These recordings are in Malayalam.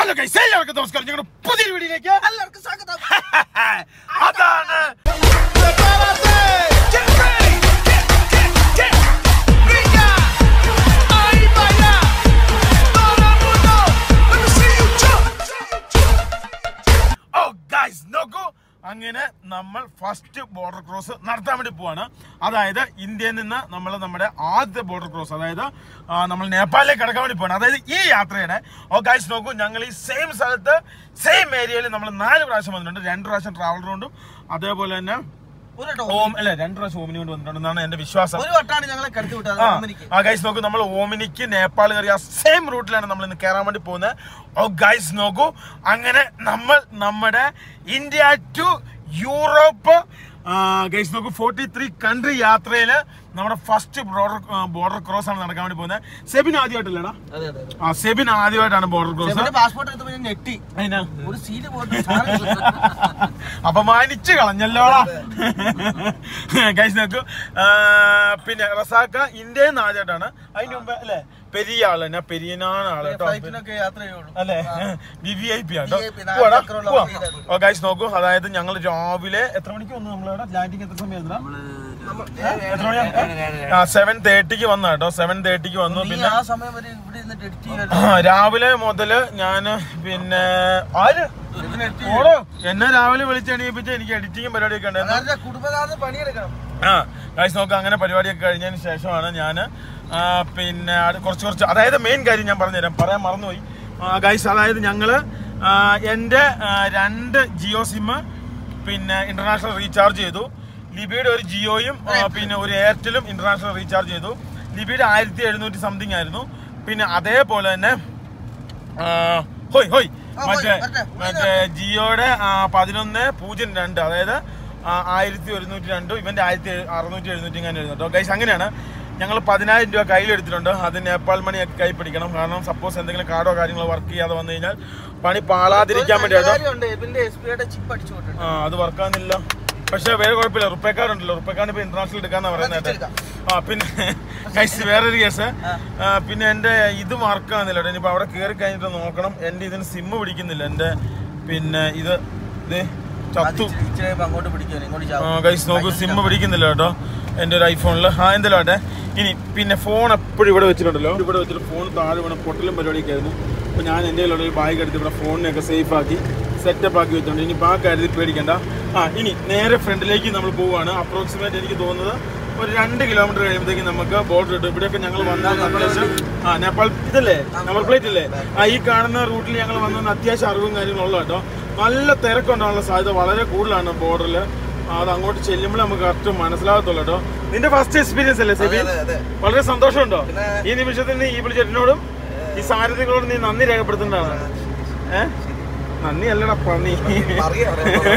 ഹലോ ഗൈസ് എല്ലാവർക്കും നമസ്കാരം ഞങ്ങളുടെ പുതിയ വീഡിയോയിലേക്ക് എല്ലാവർക്കും സ്വാഗതം അതാണ് ഓ ഗൈസ് നോക്കൂ അങ്ങനെ നമ്മൾ ഫസ്റ്റ് ബോർഡർ ക്രോസ് നടത്താൻ വേണ്ടി പോവാണ് അതായത് ഇന്ത്യയിൽ നിന്ന് നമ്മൾ നമ്മുടെ ആദ്യത്തെ ബോർഡർ ക്രോസ് അതായത് ആ, നമ്മൾ നേപ്പാളിലേക്ക് കടക്കാൻ വേണ്ടി പോവാണ് അതായത് ഈ യാത്രയുടെ ഓ ഗൈസ് നോക്കൂ ഞങ്ങൾ ഈ സെയിം സ്ഥലത്ത് സെയിം ഏരിയയിൽ നമ്മൾ നാല് പ്രാവശ്യം വന്നിട്ടുണ്ട് രണ്ട് പ്രാവശ്യം ട്രാവൽ റൗണ്ടും അതേപോലെ തന്നെ ഒരു കേട്ടോ ഓം അല്ലെ രണ്ട് പ്രാവശ്യം ഓമിനി കൊണ്ട് വന്നിട്ടുണ്ടെന്നാണ് എന്റെ വിശ്വാസം ഒരു വട്ടാണ് ഞങ്ങളെ കടത്തി വിട്ടത് ആ, അമ്മനിക്ക് ആ ഗൈസ് നോക്കൂ നമ്മൾ ഓമിനിക്ക് നേപ്പാൾ കയറിയ സെയിം റൂട്ടിലാണ് നമ്മൾ ഇന്ന് കയറാൻ വേണ്ടി പോകുന്നത് ഓ ഗൈസ് നോക്കൂ അങ്ങനെ നമ്മൾ നമ്മുടെ ഇന്ത്യ ടു യൂറോപ്പ് ഗൈസ് നോക്കൂ ഫോർട്ടി ത്രീ കൺട്രി യാത്രയിൽ നമ്മുടെ ഫസ്റ്റ് ബോർഡർ ബോർഡർ ക്രോസ് ആണ് നടക്കാൻ വേണ്ടി പോകുന്നത് സെബിൻ ആദ്യമായിട്ടല്ലേടാ അതെ അതെ ആ സെബിൻ ആദ്യമായിട്ടാണ് ബോർഡർ ക്രോസ് പാസ്പോർട്ട് എടുത്തപ്പോ ഞാൻ ഞെട്ടി അതിനാ ഒരു സീറ്റ് പോയിട്ട് അപമാനിച്ച് കളഞ്ഞല്ലോടാ ഗൈസ് നോക്കൂ ആ, പിന്നെ റസാക്ക ഇന്ത്യയിൽ നിന്ന് ആദ്യമായിട്ടാണ് അതിന് മുമ്പ് അല്ലെ പെരിയ ആള് ഞാൻ പെരിയനാണ് ആള് കേട്ടോ ഫ്ലൈറ്റിനൊക്കെ യാത്ര ചെയ്യുള്ളൂ അല്ലേ V V I P auto VIP, നാല് പോവാടാ ചക്രമുള്ള പോവാം വണ്ടിയിലാണ്. ഓ ഗൈസ് നോക്കൂ അതായത് ഞങ്ങൾ രാവിലെ എത്ര മണിക്ക് വന്നു നമ്മളിവിടെ ലാൻഡിങ് എത്ര സമയം എത്ര മണിയാ ആ സെവൻ തേർട്ടിക്ക് വന്ന കേട്ടോ സെവൻ തേർട്ടിക്ക് വന്നു നീ പിന്നെ ആ സമയം വരെ ഇവിടെ ഇരുന്നിട്ട് എഡിറ്റ് ചെയ്യാൻ ആ, രാവിലെ മുതല് ഞാന് പിന്നെ ആര് ഓടോ എന്നെ രാവിലെ വിളിച്ചെണീപ്പിച്ച് എനിക്ക് എഡിറ്റിംഗ് പരിപാടിയൊക്കെ ഉണ്ടായിരുന്നു കുടുംബനാഥ് പണിയെടുക്കണം ആ ഗൈസ് നോക്ക് അങ്ങനെ പരിപാടിയൊക്കെ കഴിഞ്ഞതിന് ശേഷമാണ് ഞാൻ പിന്നെ അത് കുറച്ച് കുറച്ച് അതായത് മെയിൻ കാര്യം ഞാൻ പറഞ്ഞുതരാം പറയാൻ മറന്നുപോയി ഗൈസ് അതായത് ഞങ്ങള് ആ, എൻ്റെ ആ, രണ്ട് ജിയോ സിമ്മ് പിന്നെ ഇന്റർനാഷണൽ റീചാർജ് ചെയ്തു ലിബിയുടെ ഒരു ജിയോയും ആ, പിന്നെ ഒരു എയർടെലും ഇന്റർനാഷണൽ റീചാർജ് ചെയ്തു ലിബിയുടെ ആയിരത്തി എഴുന്നൂറ്റി സംതിങ് ആയിരുന്നു പിന്നെ അതേപോലെ തന്നെ ആ, ഹോയ് ഹോയ് ആ, ഹോയ്, മറ്റേ വരട്ടെ. മറ്റേ ജിയോയുടെ ആ, പതിനൊന്ന് പൂജ്യം രണ്ട് അതായത് ആ, ആയിരത്തി ഒരുന്നൂറ്റി രണ്ടും ഇവന്റെ ആയിരത്തി എഴു- അറുന്നൂറ്റി എഴുന്നൂറ്റി ഇങ്ങനെ എഴുതും കേട്ടോ ഗൈസ് അങ്ങനെയാണ് ഞങ്ങൾ പതിനായിരം രൂപ കയ്യിലെടുത്തിട്ടുണ്ട് അത് നേപ്പാൾ മണി ഒക്കെ കൈ പിടിക്കണം കാരണം സപ്പോസ് എന്തെങ്കിലും കാർഡോ കാര്യങ്ങളോ വർക്ക് ചെയ്യാതെ വന്നു കഴിഞ്ഞാൽ പണി പാളാതിരിക്കാൻ വേണ്ടി കേട്ടോ കാര്യമുണ്ട് ഇതിന്റെ എസ് പിയുടെ ചിപ്പ് അടിച്ചു വിട്ടിട്ടുണ്ട് ആ അത് വർക്കാകുന്നില്ല പക്ഷെ വേറെ കുഴപ്പമില്ല റുപ്പേ കാർഡ് ഉണ്ടല്ലോ റുപ്പേ കാർഡ് ഇപ്പൊ ഇന്റർനാഷണൽ എടുക്കാന്നാ പറയുന്നത് തിരിച്ചെടുക്കാം. ആ പിന്നെ ഗൈസ് വേറൊരു കേസ് ആ, പിന്നെ എന്റെ ഇത് വർക്കാകുന്നില്ല കേട്ടോ ഇനിയിപ്പോ അവിടെ കയറി കഴിഞ്ഞിട്ട് നോക്കണം എന്റെ ഇതിന് സിമ്മ് പിടിക്കുന്നില്ല എന്റെ പിന്നെ ഇത് ഇത് അത് ചത്തു ഇച്ചിരി- ഇച്ചിരി കഴിയുമ്പോ അങ്ങോട്ട് പിടിക്കുമല്ലോ ഇങ്ങോട്ട് ചാവും. ഗൈസ് നോക്കൂ സിമ്മ് പിടിക്കുന്നില്ല കേട്ടോ എൻ്റെ ഒരു ഐഫോണിൽ ആ എന്തെങ്കിലും ആട്ടെ ഇനി പിന്നെ ഫോൺ എപ്പോഴും ഇവിടെ വെച്ചിട്ടുണ്ടല്ലോ ഇവിടെ വെച്ചിട്ട് ഫോൺ താഴെ വീണ പൊട്ടലും പരിപാടിയൊക്കെ ആയിരുന്നു അപ്പോൾ ഞാൻ എൻ്റെ കയ്യിലുള്ള ഒരു ബാഗ് എടുത്ത് ഇവിടെ ഫോണിനെയൊക്കെ സേഫ് ആക്കി സെറ്റപ്പ് ആക്കി വെച്ചിട്ടുണ്ട് ഇനി ആ കാര്യത്തിൽ പേടിക്കണ്ട ആ ഇനി നേരെ ഫ്രണ്ടിലേക്ക് നമ്മൾ പോവുകയാണ് അപ്രോക്സിമേറ്റ് എനിക്ക് തോന്നുന്നത് ഒരു രണ്ട് കിലോമീറ്റർ കഴിയുമ്പോഴത്തേക്ക് നമുക്ക് ബോർഡർ കിട്ടും ഇവിടെയൊക്കെ ഞങ്ങൾ വന്നാൽ അത്യാവശ്യം ആ നേപ്പാൾ ഇതല്ലേ നമ്പർ പ്ലേറ്റ് ഇല്ലേ ആ ഈ കാണുന്ന റൂട്ടിൽ ഞങ്ങൾ വന്നത് അത്യാവശ്യം അറിവും കാര്യങ്ങളുള്ള കേട്ടോ നല്ല തിരക്കുണ്ടാകാനുള്ള സാധ്യത വളരെ കൂടുതലാണ് ബോർഡറിൽ അത് അങ്ങോട്ട് ചെല്ലുമ്പോൾ നമുക്ക് കറക്റ്റ് മനസ്സിലാകത്തുള്ളൂ കേട്ടോ നിന്റെ ഫസ്റ്റ് എക്സ്പീരിയൻസ് അല്ലേ സെബി അതെ, അതെ. വളരെ സന്തോഷമുണ്ടോ പിന്നെ- ഈ നിമിഷത്തിൽ നീ ഈ വിളിച്ചെട്ടിനോടും ഈ സാരഥികളോടും നീ നന്ദി രേഖപ്പെടുത്തേണ്ടതാണ് ഏ നന്ദി അല്ലടാ പന്നി അറിയാം,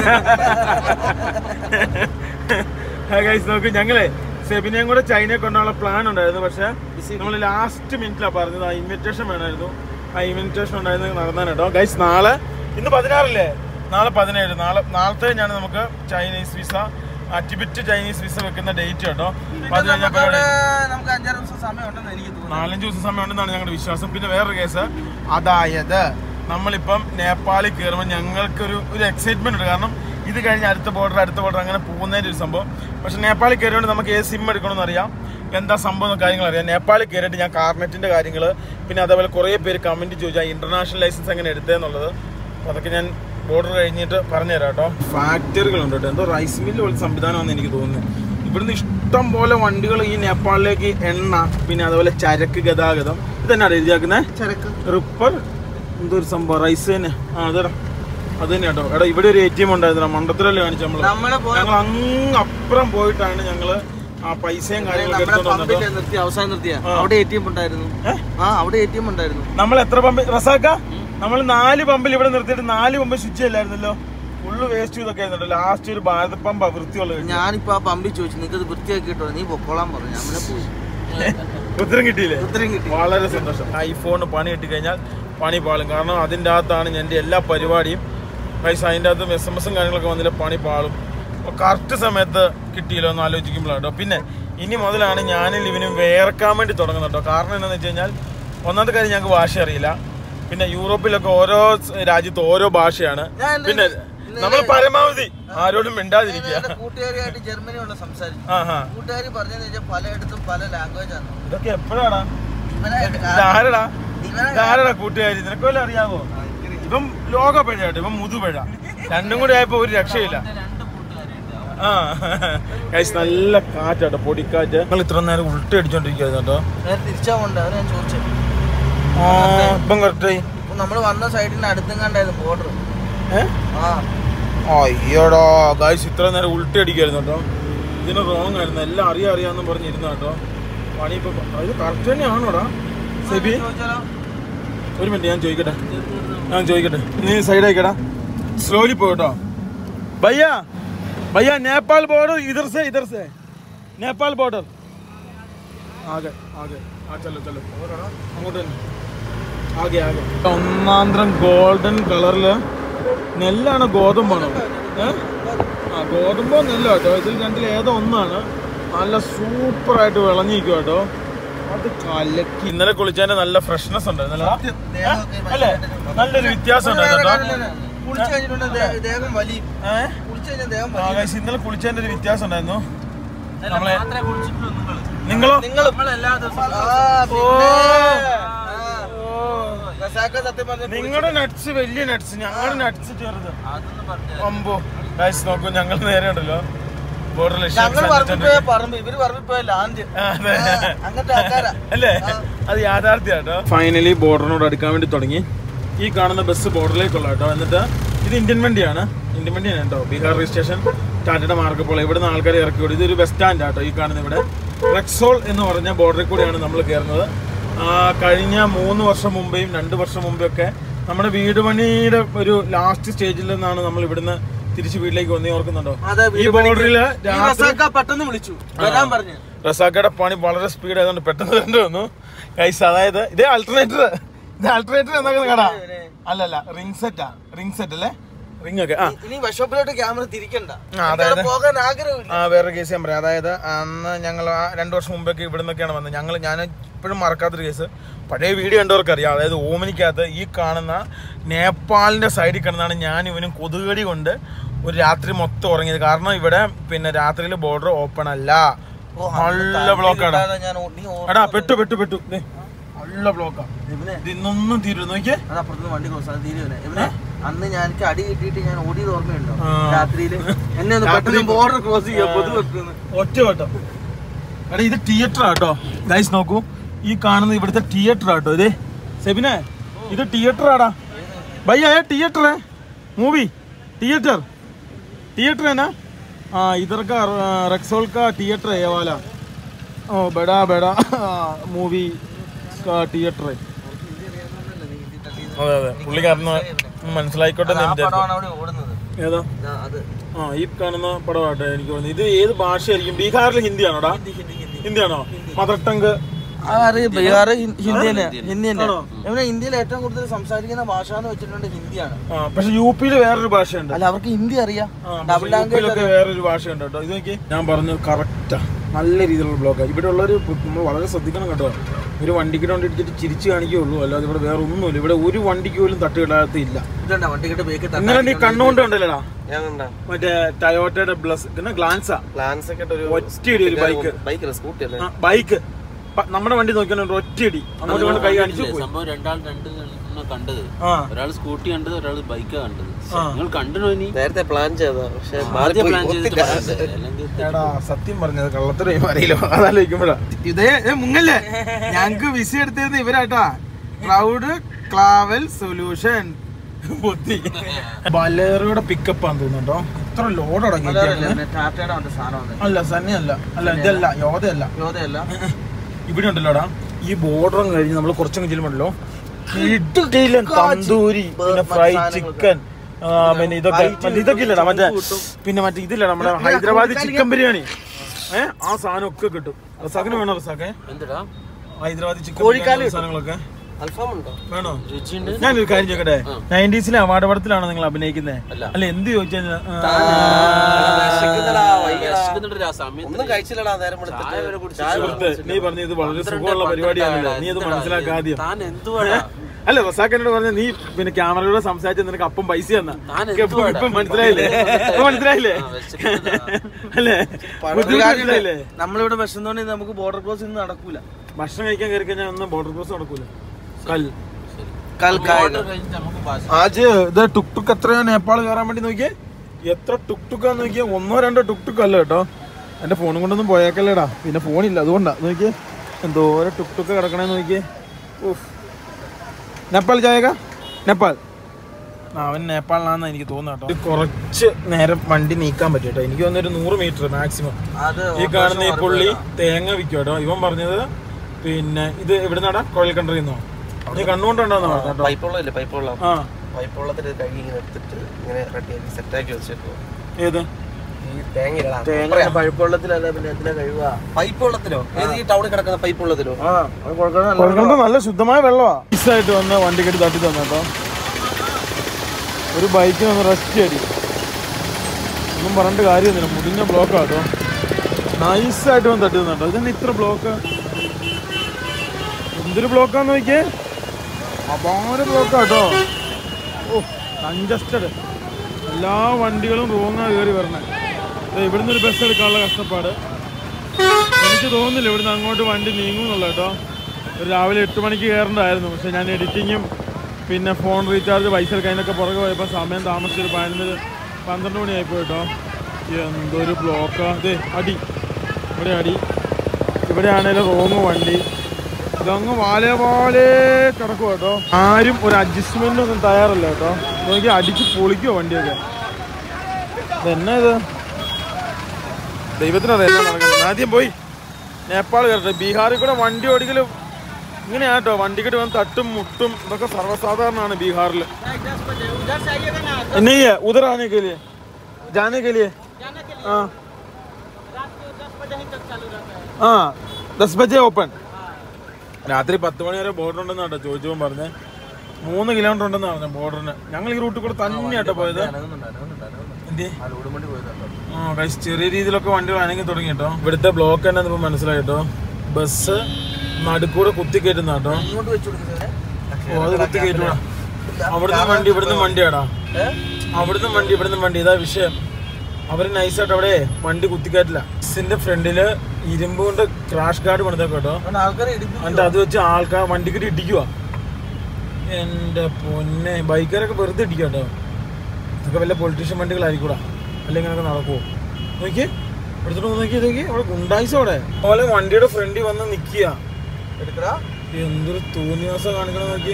ഗൈസ് നോക്ക് ഞങ്ങളെ സെബിനെയും കൂടെ ചൈനയെ കൊണ്ടുള്ള പ്ലാൻ ഉണ്ടായിരുന്നു പക്ഷെ നമ്മൾ ലാസ്റ്റ് മിനിറ്റിലാണ് പറഞ്ഞത് ആ ഇൻവിറ്റേഷൻ വേണമായിരുന്നു ആ ഇൻവിറ്റേഷൻ ഉണ്ടായിരുന്നു നടന്നാണ് കേട്ടോ ഗൈസ് നാളെ ഇന്ന് പതിനാറല്ലേ നാളെ പതിനേഴ് നാളെ നാളത്തെ ഞാൻ നമുക്ക് Chinese visa Tibet Chinese visa വെക്കുന്ന ഡേറ്റ് കേട്ടോ അപ്പൊ അത് കഴിഞ്ഞ നമുക്ക് അവിടെ പരിപാടി നമുക്ക് അഞ്ചാറ് ദിവസം സമയം ഉണ്ടെന്ന് എനിക്ക് തോന്നുന്നു നാലഞ്ച് ദിവസം സമയം ഉണ്ടെന്നാണ് ഞങ്ങളുടെ വിശ്വാസം പിന്നെ വേറൊരു കേസ് അതായത് നമ്മളിപ്പം നേപ്പാളിൽ കയറുമ്പോൾ ഞങ്ങൾക്കൊരു ഒരു എക്സൈറ്റ്മെന്റ് ഉണ്ട് കാരണം ഇത് കഴിഞ്ഞ് അടുത്ത ബോർഡർ അടുത്ത ബോർഡർ അങ്ങനെ പോകുന്നതിന്റെ ഒരു സംഭവം പക്ഷെ നേപ്പാളിൽ കയറിയോണ്ട് നമുക്ക് ഏത് സിം എടുക്കണമെന്ന് അറിയാം എന്താ സംഭവം എന്ന കാര്യങ്ങൾ അറിയാം നേപ്പാളിൽ കയറിയിട്ട് ഞാൻ കാർനെറ്റിന്റെ കാര്യങ്ങൾ പിന്നെ അതേപോലെ കുറേ പേര് കമന്റ് ചോദിച്ചാൽ ഇന്റർനാഷണൽ ലൈസൻസ് എങ്ങനെ എടുത്തതെന്നുള്ളത് അപ്പൊ അതൊക്കെ ഞാൻ ബോർഡർ കഴിഞ്ഞിട്ട് പറഞ്ഞുതരാം കേട്ടോ ഫാക്ടറികളുണ്ട് കേട്ടോ എന്തോ റൈസ് മില്ല് പോലെ സംവിധാനമാണെന്ന് എനിക്ക് തോന്നുന്നു ഇവിടുന്ന് ഇഷ്ടം പോലെ വണ്ടികൾ ഈ നേപ്പാളിലേക്ക് എണ്ണ പിന്നെ അതുപോലെ ചരക്ക് ഗതാഗതം ഇതന്നെയാണ് എഴുതിയാക്കുന്നത് ചരക്ക് റിപ്പർ എന്തോ ഒരു സംഭവം റൈസ് തന്നെ ആ അതെടാ അത് തന്നെ കേട്ടോ എടാ ഇവിടെ ഒരു എ ടി എം ഉണ്ടായിരുന്നു മണ്ടത്തിലല്ലേ കാണിച്ചു നമ്മള് നമ്മളെ പോയ ഞങ്ങൾ അങ്ങ് അപ്പുറം പോയിട്ടാണ് ഞങ്ങള് ആ പൈസയും കാര്യങ്ങളൊക്കെ നമ്മുടെ എടുത്തോണ്ട് പമ്പിൽ വന്നത് നിർത്തി അവസാനം നിർത്തിയ ആ. അവിടെ എ ടി എം ഉണ്ടായിരുന്നു ഏ? ആ അവിടെ എ ടി എം ഉണ്ടായിരുന്നു നമ്മൾ എത്ര പമ്പ് റസാക്ക നമ്മൾ നാല് പമ്പിൽ ഇവിടെ നിർത്തിയിട്ട് നാല് പമ്പ് സ്വിച്ച് അല്ലായിരുന്നല്ലോ ഫുള്ള് വേസ്റ്റ് ഇതൊക്കെ ആയിരുന്നല്ലോ ലാസ്റ്റ് ഒരു ഭാരത് പമ്പ് വൃത്തിയുള്ള ഞാനിപ്പോ ആ പമ്പിൽ ചോദിച്ചു നിങ്ങൾക്ക് ഇത് വൃത്തിയാക്കി കിട്ടോ നീ പൊക്കോളാൻ പറഞ്ഞു അങ്ങനെ പോയി ഉത്തരം കിട്ടിയില്ലേ ഉത്തരം കിട്ടി വളരെ സന്തോഷം ഐഫോൺ പണി കിട്ടി കഴിഞ്ഞാൽ പണി പാളും കാരണം അതിൻ്റെ അകത്താണ് എൻ്റെ എല്ലാ പരിപാടിയും പൈസ അതിൻ്റെ അകത്ത് എസ് എം എസും കാര്യങ്ങളൊക്കെ വന്നില്ല പണി പാളും അപ്പോൾ കറക്റ്റ് സമയത്ത് കിട്ടിയില്ലോ എന്ന് ആലോചിക്കുമ്പോഴാണ് കേട്ടോ പിന്നെ ഇനി മുതലാണ് ഞാനും ഇവനും വേർക്കാൻ വേണ്ടി തുടങ്ങുന്നത് കേട്ടോ കാരണം എന്താണെന്ന് വെച്ച് കഴിഞ്ഞാൽ ഒന്നാമത്തെ കാര്യം ഞങ്ങൾക്ക് ഭാഷ അറിയില്ല പിന്നെ യൂറോപ്പിലൊക്കെ ഓരോ സ് രാജ്യത്ത് ഓരോ ഭാഷയാണ് ഞാൻ എൻ്റെ- പിന്നെ ഇന്നലെ- നമ്മൾ പരമാവധി ആരോടും ഞാൻ മിണ്ടാതിരിക്കുക എന്റെ കൂട്ടുകാരിയായിട്ട് ജർമ്മനിയുള്ള സംസാരിച്ചു ആ ഹാ കൂട്ടുകാരി പറഞ്ഞതെന്ന് വെച്ചാൽ പലയിടത്തും പല ലാംഗ്വേജ് ആണ് ഇതൊക്കെ എപ്പോഴാടാ ഇവനായിട്ട് ഇതാരടാ ഇവനെ ഇതാരടാ കൂട്ടുകാരി നിനക്ക് വല്ല അറിയാവോ ഇപ്പം ലോക പിഴയാട്ടോ ഇപ്പം മുതുപിഴ രണ്ടും കൂടി ആയപ്പോ ഒരു രക്ഷയില്ല ആ ഗൈസ് നല്ല കാറ്റാട്ടോ പൊടിക്കാറ്റ് ഞങ്ങൾ ഇത്ര നേരം ഉൾട്ടി അടിച്ചോണ്ടിരിക്കുന്നു കേട്ടോ നേരെ തിരിച്ചാ കൊണ്ട് അത് ഞാൻ ചോദിച്ചത് ആ ഇപ്പം കറക്റ്റായി ഇപ്പൊ നമ്മള് വന്ന സൈഡിന് അടുത്തും കണ്ടായിരുന്നു ബോർഡർ ഏ ആ അയ്യോടാ ഗൈസ് ഇത്ര നേരം ഉൾട്ടി അടിക്കായിരുന്നു കേട്ടോ ഇതിന് റോങ് ആയിരുന്നു എല്ലാം അറിയാം അറിയാമെന്നും പറഞ്ഞിരുന്ന കേട്ടോ പണി ഇപ്പൊ ഇത് കറക്റ്റ് തന്നെയാണോടാ സെബി ചോദിച്ചാലോ ഒരു മിനിറ്റ് ഞാൻ ചോദിക്കട്ടെ ഞാൻ ചോദിക്കട്ടെ നീ സൈഡ് ആയിക്കടാ സ്ലോലി പോട്ടോ ഭയ്യ ഭയ്യ നേപ്പാൾ ബോർഡർ ഇധർ സെ ഇധർ സെ നേപ്പാൾ ബോർഡർ ആകെ ആകെ ആ ചലോ ചലോ അങ്ങോട്ട് തന്നെ ആകെ ആകെ ഒന്നാന്തരം ഗോൾഡൻ കളറില് നെല്ലാണ് ഗോതമ്പാണോ ഏ ആ ഗോതമ്പോ നെല്ലോ കേട്ടോ ഇതിൽ രണ്ടിൽ ഏതോ ഒന്നാണ് നല്ല സൂപ്പറായിട്ട് വിളഞ്ഞിരിക്കും കേട്ടോ അത് കലക്കി ഇന്നലെ കുളിച്ചതിന്റെ നല്ല ഫ്രഷ്നെസ് ഉണ്ടായിരുന്നല്ലോ അല്ലേ നല്ലൊരു വ്യത്യാസം ഉണ്ടായിരുന്നു കേട്ടോ കുളിച്ചു കഴിഞ്ഞിട്ടുണ്ട് ദേ- ദേഹം വലിയും ഏഹ് കുളിച്ചു കഴിഞ്ഞാൽ ദേഹം ആ, വലിയും guys, ഇന്നലെ കുളിച്ചതിന്റെ ഒരു വ്യത്യാസം ഉണ്ടായിരുന്നു നമ്മളെ നിങ്ങളോ നിങ്ങൾ എല്ലാ ദിവസവും ആ, ഓ. പിന്നെ. ആ. റസാക്ക സത്യം പറഞ്ഞ നിങ്ങളുടെ നട്സ് വലിയ നട്സ് ഞങ്ങളുടെ നട്സ് ചെറുത് അമ്പോ ഗൈസ് നോക്കൂ ഞങ്ങൾ നേരെ ഉണ്ടല്ലോ ബോർഡറിൽ ഞങ്ങൾ പറമ്പിൽ പോയ പറമ്പ് ഇവര് പറമ്പിൽ പോയ ലാൻഡ് അങ്ങനത്തെ ആൾക്കാരാ അല്ലേ അത് യാഥാർത്ഥ്യാട്ടോ ഫൈനലി ബോർഡറിനോട് അടുക്കാൻ വേണ്ടി തുടങ്ങി ഈ കാണുന്ന ബസ് ബോർഡറിലേക്കുള്ള കേട്ടോ എന്നിട്ട് ഇത് ഇന്ത്യൻ വണ്ടിയാണ് ഇന്ത്യൻ വണ്ടിയാണ് കേട്ടോ ബീഹാർ രജിസ്ട്രേഷൻ ടാറ്റയുടെ മാർക്കപ്പോൾ ഇവിടുന്ന് ആൾക്കാരെ ഇറക്കി വിടും ഇതൊരു ബസ് സ്റ്റാൻഡ് ആട്ടോ ഈ കാണുന്ന ഇവിടെ റെക്സോൾ എന്ന് പറഞ്ഞ ബോർഡറിൽ കൂടിയാണ് നമ്മൾ കയറുന്നത് ആ, കഴിഞ്ഞ മൂന്ന് വർഷം മുമ്പേയും രണ്ട് വർഷം മുമ്പേ ഒക്കെ നമ്മുടെ വീട് പണിയുടെ ഒരു ലാസ്റ്റ് സ്റ്റേജിൽ നിന്നാണ് നമ്മൾ ഇവിടുന്ന് തിരിച്ച് വീട്ടിലേക്ക് വന്നേ ഓർക്കുന്നുണ്ടോ അതെ, ഈ ബോർഡറില് ഈ റസാക്ക പെട്ടെന്ന് വിളിച്ചു വരാൻ പറഞ്ഞു റസാക്കയുടെ പണി വളരെ സ്പീഡ് ആയതുകൊണ്ട് പെട്ടെന്ന് വരേണ്ടി വന്നു കൈസ് അതായത് ഇതേ ആൾട്ടർനേറ്റർ ഇത് ആൾട്ടർനേറ്റർ എന്നൊക്കെ കട അല്ലല്ല റിംഗ് സെറ്റാ റിംഗ് സെറ്റ് അല്ലേ റിംഗ് ഒക്കെ ആ ഇനി വർഷോപ്പിലോട്ട് ക്യാമറ തിരിക്കണ്ട ആ, അതായത് അവിടെ പോകാൻ ആഗ്രഹമില്ല ആ വേറെ കേസ് ഞാൻ പറയാം അതായത് അന്ന് ഞങ്ങൾ ആ രണ്ട് വർഷം മുമ്പൊക്കെ ഇവിടെ നിന്നൊക്കെയാണ് വന്നത് ഞങ്ങൾ ഞാൻ ഇപ്പോഴും മറക്കാത്തൊരു കേസ് പഴയ വീഡിയോ കണ്ടവർക്ക് അറിയാം അതായത് ഓമനിക്കകത്ത് ഈ കാണുന്ന നേപ്പാളിന്റെ സൈഡിൽ കിടന്നാണ് ഞാൻ ഇവനും കൊതുകടി കൊണ്ട് ഒരു രാത്രി മൊത്തം ഉറങ്ങിയത് കാരണം ഇവിടെ പിന്നെ രാത്രിയിൽ ബോർഡർ ഓപ്പൺ അല്ല ഓ, അന്ന് നല്ല തണ്ണി ബ്ലോക്കാണ് കിട്ടാതെ ഞാൻ ഓ- നീ ഓർമ്മ എടാ പെട്ടു പെട്ടു പെട്ടു ദേ, നല്ല ബ്ലോക്കാ ഇവനെ ഇത് ഇന്നൊന്നും തീരും നോക്കിയേ അത് അപ്പുറത്ത് വണ്ടി ക്രോസ് അത് തീരുവനെ ഇവനെ അന്ന് ഞാൻ എനിക്ക് അടി കിട്ടിയിട്ട് ഞാൻ ഓടിയത് ഓർമ്മയുണ്ടോ ആ. രാത്രിയില് എന്നെ ഒന്ന് രാത്രി പെട്ടെന്ന് ബോർഡർ ക്രോസ് ചെയ്യാ കൊതു വെക്കുന്നു ഒറ്റ വട്ടം എടാ ഇത് തിയേറ്റർ ആട്ടോ ഗൈസ് നോക്കൂ ഈ കാണുന്നത് ഇവിടുത്തെ തിയേറ്റർ ആട്ടോ ഇതേ സെബിനെ ഇത് തിയേറ്റർ ആടാ ഭയ്യ ഏ തിയേറ്റർ മൂവി തിയേറ്റർ थिएटर है ना हाँ इधर का रक्सोल का थिएटर है ये वाला ओ बड़ा बड़ा മൂവി തിയേറ്റർ അതെ അതെ പുള്ളിക്കാരന് മനസ്സിലായിക്കോട്ടെ എന്ന് ആ ഞാൻ വിചാരിച്ചു. പടമാണ് അവിടെ ഓടുന്നത് ഏതാ ദാ അത് ആ ഈ കാണുന്ന പടമാട്ടെ എനിക്ക് തോന്നുന്നു ഇത് ഏത് ഭാഷയായിരിക്കും ബീഹാറിൽ ഹിന്ദിയാണോടാ ഹിന്ദിയാണോ മദർ ടങ്ക് ആ അറിയാം ബീഹാർ ഹിന്ദി തന്നെ ഹിന്ദി തന്നെ ഇവിടെ ഇന്ത്യയിൽ ഏറ്റവും കൂടുതൽ സംസാരിക്കുന്ന ഭാഷ എന്ന് വെച്ചിട്ടുണ്ട് ഹിന്ദിയാണ് ആ പക്ഷെ യു പിയിൽ വേറൊരു ഭാഷയുണ്ട് അല്ല അവർക്ക് ഹിന്ദി അറിയാം ആ, പക്ഷെ ഡബിൾ ലാംഗ്വേജ് യുപിയിലൊക്കെ വേറൊരു ഭാഷയുണ്ട് കേട്ടോ ഇത് നോക്കി ഞാൻ പറഞ്ഞു കറക്റ്റാ നല്ല രീതിയിലുള്ള ബ്ലോക്കാണ് ഇവിടെ ഉള്ളൊരു നമ്മൾ വളരെ ശ്രദ്ധിക്കണം കേട്ടോ ഒരു വണ്ടിക്ക് വേണ്ടി ഇടിച്ചിട്ട് ചിരിച്ചു കാണിക്കുകയുള്ളൂ അല്ലാതെ ഇവിടെ വേറെ ഒന്നുമില്ല ഇവിടെ ഒരു വണ്ടിക്ക് പോലും തട്ടുകിടാത്തില്ല ഇതുണ്ടോ വണ്ടിക്കിട്ട് ബേക്ക് ഇന്നലെ നീ കണ്ണുകൊണ്ട് കണ്ടല്ലേടാ ഞാൻ കണ്ടാ മറ്റേ ടയോട്ടയുടെ ബ്ലസ് പിന്നെ ഗ്ലാൻസാ പ്ലാൻസ് ഒക്കെ ഒരു ഒറ്റയടി ഒരു ബൈക്ക് ബൈക്കല്ല സ്കൂട്ടി അല്ലേ ബൈക്ക് നമ്മുടെ വണ്ടി നോക്കിയാൽ ഒറ്റയടി അങ്ങോട്ട് കൊണ്ട് കൈ കാണിച്ചു പോയി സംഭവം രണ്ടാൾ രണ്ട് എണ്ണം കണ്ടത് ആ ഒരാൾ സ്കൂട്ടി കണ്ടത് ഒരാൾ ബൈക്കാ കണ്ടത് ആ. നിങ്ങൾ കണ്ടോ ഇനി നേരത്തെ പ്ലാൻ ചെയ്താ പക്ഷെ ആദ്യം മാറിപ്പോയി പ്ലാൻ ചെയ്തിട്ട് ഒത്തിരി പറയണ്ടേ? അല്ലെങ്കിൽ എടാ സത്യം പറഞ്ഞത് കള്ളത്തരം അറിയില്ല അതാലോചിക്കുമ്പോഴാ ഇതേ ഏ, മുങ്ങല്ലേ ഞങ്ങക്ക് വിസ എടുത്തത് ഇവരാട്ടാ ക്ലൗഡ് ക്ലാവൽ സൊല്യൂഷൻ ബുദ്ധി ബലേറിയുടെ പിക്കപ്പ് ആണെന്ന് തോന്നുന്നുണ്ടോ ഇത്ര ലോഡ് അടങ്ങി ടാറ്റയുടെ ഉണ്ട് സാധനം അല്ല സന്നി അല്ല അല്ല ഇതല്ല യോധയല്ല യോധയല്ല ഇവിടെ ഉണ്ടല്ലോടാ ഈ ബോർഡറും കഴിഞ്ഞ് നമ്മൾ കുറച്ചങ്ങ് ചെല്ലുമ്പോഴല്ലോ കിട്ടിയില്ല തന്തൂരി പിന്നെ ഫ്രൈ ചിക്കൻ പിന്നെ ഇതൊക്കെ മറ്റേ ഇതൊക്കെ ഇല്ലടാ മറ്റേ പിന്നെ മറ്റേ ഇതില്ല നമ്മുടെ ഹൈദരാബാദി ചിക്കൻ ബിരിയാണി ഏഹ് ആ സാധനം ഒക്കെ കിട്ടും റസാക്കിന് വേണോ റസാക്കെ എന്തിടാ ഹൈദരാബാദി ചിക്കൻ ബിരിയാണി സാധനങ്ങളൊക്കെ അൽഫാം ഉണ്ടോ വേണോ രുചിയുണ്ട് ഞാനൊരു കാര്യം ചോദിക്കട്ടെ നയൻറ്റീസിലെ അവാർഡ് പടത്തിലാണോ നിങ്ങൾ അഭിനയിക്കുന്നത് അല്ല. അല്ല എന്ത് ചോദിച്ചാൽ വിശക്കുന്നടാ, വയ്യടാ. വിശക്കുന്നുണ്ട് ആ സമയത്ത് ഒന്നും കഴിച്ചില്ലടാ നേരം ചായ വരെ കുടിച്ച് ചായ സുഹൃത്ത് നീ പറഞ്ഞ ഇത് വളരെ സുഖമുള്ള പരിപാടിയാണല്ലോ നീ അത് മനസ്സിലാക്കാദ്യം താൻ എന്തുവാടാ അല്ല റസാഖ് എന്നോട് പറഞ്ഞ നീ പിന്നെ ക്യാമറയോടെ സംസാരിച്ച നിനക്ക് അപ്പം പൈസ തന്ന ഞാൻ ഇപ്പൊ എന്തുവാടാ? ഇപ്പൊ മനസ്സിലായില്ലേ ഇപ്പൊ മനസ്സിലായില്ലേ ആ, വിശക്കുന്നുണ്ടാ. അല്ലേ ബുദ്ധിമുട്ട് മനസ്സിലായില്ലേ നമ്മളിവിടെ വിശന്നോണ്ട് നമുക്ക് ബോർഡർ ക്രോസ് ഇന്ന് നടക്കൂല ഭക്ഷണം കഴിക്കാൻ കയറി കഴിഞ്ഞാൽ ഒന്നും ബോർഡർ ക്രോസ് നടക്കൂല കൽ Order കഴിഞ്ഞിട്ട് നമുക്ക് ഭാഷ ആജ് ഇത് ടുക് ടുക്ക് എത്രയാ നേപ്പാൾ കയറാൻ വേണ്ടി നോക്കിയേ എത്ര ടുക് ടുക്കാന്ന് നോക്കിയേ ഒന്നോ രണ്ടോ ടുക് ടുക്ക് അല്ല കേട്ടോ എന്റെ ഫോണും കൊണ്ടൊന്നും പോയേക്കല്ലേടാ പിന്നെ ഫോണില്ല അതുകൊണ്ടാ നോക്കിയേ എന്തോരം ടുക് ടുക്ക് കിടക്കണേന്ന് നോക്കിയേ ഉഫ്. നേപ്പാൾ ജായക നേപ്പാൾ ആ, അവൻ നേപ്പാളിലാണെന്ന് എനിക്ക് തോന്നുന്നു കേട്ടോ കുറച്ച് നേരം വണ്ടി നീക്കാൻ പറ്റും കേട്ടോ എനിക്ക് തോന്നുന്നു ഒരു നൂറ് മീറ്റർ മാക്സിമം അത് ഈ കാണുന്ന ഈ പുള്ളി തേങ്ങ വിൽക്കും കേട്ടോ ഇവൻ പറഞ്ഞത് പിന്നെ ഇത് എവിടുന്നാടാ കോഴൽ കൺട്രിന്നോ നീ കണ്ണുകൊണ്ടുണ്ടോന്ന് പറഞ്ഞു കേട്ടോ പൈപ്പ് വെള്ളം ഇല്ലേ പൈപ്പ് വെള്ളം ആ പൈപ്പ് വെള്ളത്തിൽ കഴുകി ഇങ്ങനെ എടുത്തിട്ട് ഇങ്ങനെ റെഡിയാക്കി സെറ്റാക്കി വെച്ചേക്കോ ഏത് ഈ തേങ്ങ തേങ്ങ പഴുപ്പുള്ളത്തിലല്ല പിന്നെ എന്തിനാ കഴിയുക പൈപ്പ് വെള്ളത്തിലോ ഏത് ഈ ടൗണിൽ കിടക്കുന്ന പൈപ്പ് വെള്ളത്തിലോ ആ അത് കൊടുക്കണം കൊഴക്കണ്ട നല്ല ശുദ്ധമായ വെള്ളമാ ആയിട്ട് വന്ന് വണ്ടി കെട്ടി തട്ടി തന്നെ കേട്ടോ ഒരു ബൈക്കിന് ഒന്ന് റെസ്റ്റ് അടി ഒന്നും പറഞ്ഞിട്ട് കാര്യമൊന്നുമില്ല മുടിഞ്ഞ ബ്ലോക്കാ കേട്ടോ നൈസായിട്ട് വന്ന് തട്ടി തന്നെ കേട്ടോ ഇതന്നെ ഇത്ര ബ്ലോക്ക് എന്തൊരു ബ്ലോക്കാന്ന് നോക്കിയേ അപാര ബ്ലോക്കാ കേട്ടോ ഓ കൺജസ്റ്റഡ് എല്ലാ വണ്ടികളും റോങ്ങാ കയറി വരണേ ദേ ഇവിടുന്ന് ഒരു ബസ് എടുക്കാനുള്ള കഷ്ടപ്പാട് എനിക്ക് തോന്നുന്നില്ല ഇവിടുന്ന് അങ്ങോട്ട് വണ്ടി നീങ്ങുന്നുള്ള കേട്ടോ ഒരു രാവിലെ എട്ട് മണിക്ക് കയറണ്ടായിരുന്നു പക്ഷെ ഞാൻ എഡിറ്റിങ്ങും പിന്നെ ഫോൺ റീചാർജ് പൈസ എടുക്കാനൊക്കെ പുറകെ പോയപ്പോൾ സമയം താമസിച്ചൊരു പതിനൊന്ന് പന്ത്രണ്ട് മണിയായിപ്പോയി കേട്ടോ എന്തൊരു ബ്ലോക്കാ അതെ അടി ഇവിടെ അടി ഇവിടെ ആണേലും റോങ് വണ്ടി ഇതങ്ങ് വാലേ വാലേ കിടക്കും കേട്ടോ ആരും ഒരു അഡ്ജസ്റ്റ്മെന്റ് ഒന്നും തയ്യാറല്ല കേട്ടോ നോക്കി അടിച്ച് പൊളിക്കുമോ വണ്ടിയൊക്കെ ഇതെന്നാ ഇത് ദൈവത്തിനറിയാം എന്നാ നടക്കുന്നത് ആദ്യം പോയി നേപ്പാൾ കയറട്ടെ ബീഹാറിൽ കൂടെ വണ്ടി ഓടിക്കലും ഇങ്ങനെയാ കേട്ടോ വണ്ടിക്കിട്ട് വന്ന് തട്ടും മുട്ടും ഇതൊക്കെ സർവ്വസാധാരണമാണ് ബീഹാറിൽ नहीं है उधर आने के लिए जाने के लिए हाँ हाँ दस बजे ओपन രാത്രി പത്ത് മണി വരെ ബോർഡർ ഉണ്ടെന്ന് കേട്ടോ ചോദിച്ചപ്പോൾ പറഞ്ഞേ മൂന്ന് കിലോമീറ്റർ ഉണ്ടെന്ന് പറഞ്ഞു ബോർഡറിന് ഞങ്ങൾ ഈ റൂട്ടിൽ കൂടെ തന്നെയാട്ടോ പോയത് എന്തേ ആ guys, ചെറിയ രീതിയിലൊക്കെ വണ്ടികൾ അനങ്ങി തുടങ്ങി കേട്ടോ ഇവിടുത്തെ ബ്ലോക്ക് തന്നെ ഇപ്പൊ മനസ്സിലായി കേട്ടോ ബസ് നടുക്കൂടെ കുത്തി കയറ്റുന്ന കേട്ടോ ഇങ്ങോട്ട് വെച്ചു കൊടുക്കുന്നത് ഓ അത് കുത്തി കയറ്റുവാ അവിടുന്ന് വണ്ടി ഇവിടുന്ന് വണ്ടിയാടാ അവിടുന്ന് വണ്ടി ഇവിടുന്ന് വണ്ടി ഇതാ വിഷയം അവര് നൈസായിട്ട് അവിടെ വണ്ടി കുത്തിക്കയറ്റില്ല ബസ്സിന്റെ ഫ്രണ്ടില് ഇരുമ്പ് കൊണ്ട് ക്രാഷ് ഗാർഡ് പണിതൊക്കെ കേട്ടോ ആൾക്കാരെ ഇടിക്കും എന്നിട്ട് അത് വെച്ച് ആൾക്കാർ വണ്ടിക്കിട്ട് ഇടിക്കുക എന്റെ പൊന്നെ ബൈക്കാരൊക്കെ വെറുതെ ഇടിക്കുക കേട്ടോ ഇതൊക്കെ വല്ല പൊളിറ്റീഷ്യൻ വണ്ടികളായിരിക്കൂടാ അല്ലെങ്കിൽ ഇങ്ങനെയൊക്കെ നടക്കുമോ നോക്കി എടുത്തിട്ട് വന്ന് നോക്കി നോക്കി അവിടെ ഗുണ്ടായിസ് അവിടെ അതുപോലെ വണ്ടിയുടെ ഫ്രണ്ടിൽ വന്ന് നിക്കുക എടുക്കടാ എന്തൊരു തോന്നിയാസം കാണിക്കണം നോക്കിയേ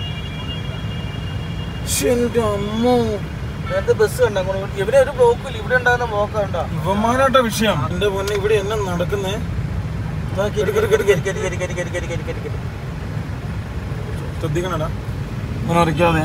ശ്ശെ, എന്റെ അമ്മോ നേരത്തെ ബസ് കണ്ട ഇവിടെ ഒരു ബ്ലോക്കും ഇല്ല ഇവിടെ ഉണ്ടാകുന്ന ബ്ലോക്ക് കണ്ടോ ഇവന്മാരാട്ടോ വിഷയം എന്റെ പൊന്നെ ഇവിടെ എന്നെ നടക്കുന്നേ എടുക്ക്, എടുക്ക്, എടുക്ക്. ശ്രദ്ധിക്കണടാ ഇങ്ങനെ അറിയിക്കാതെ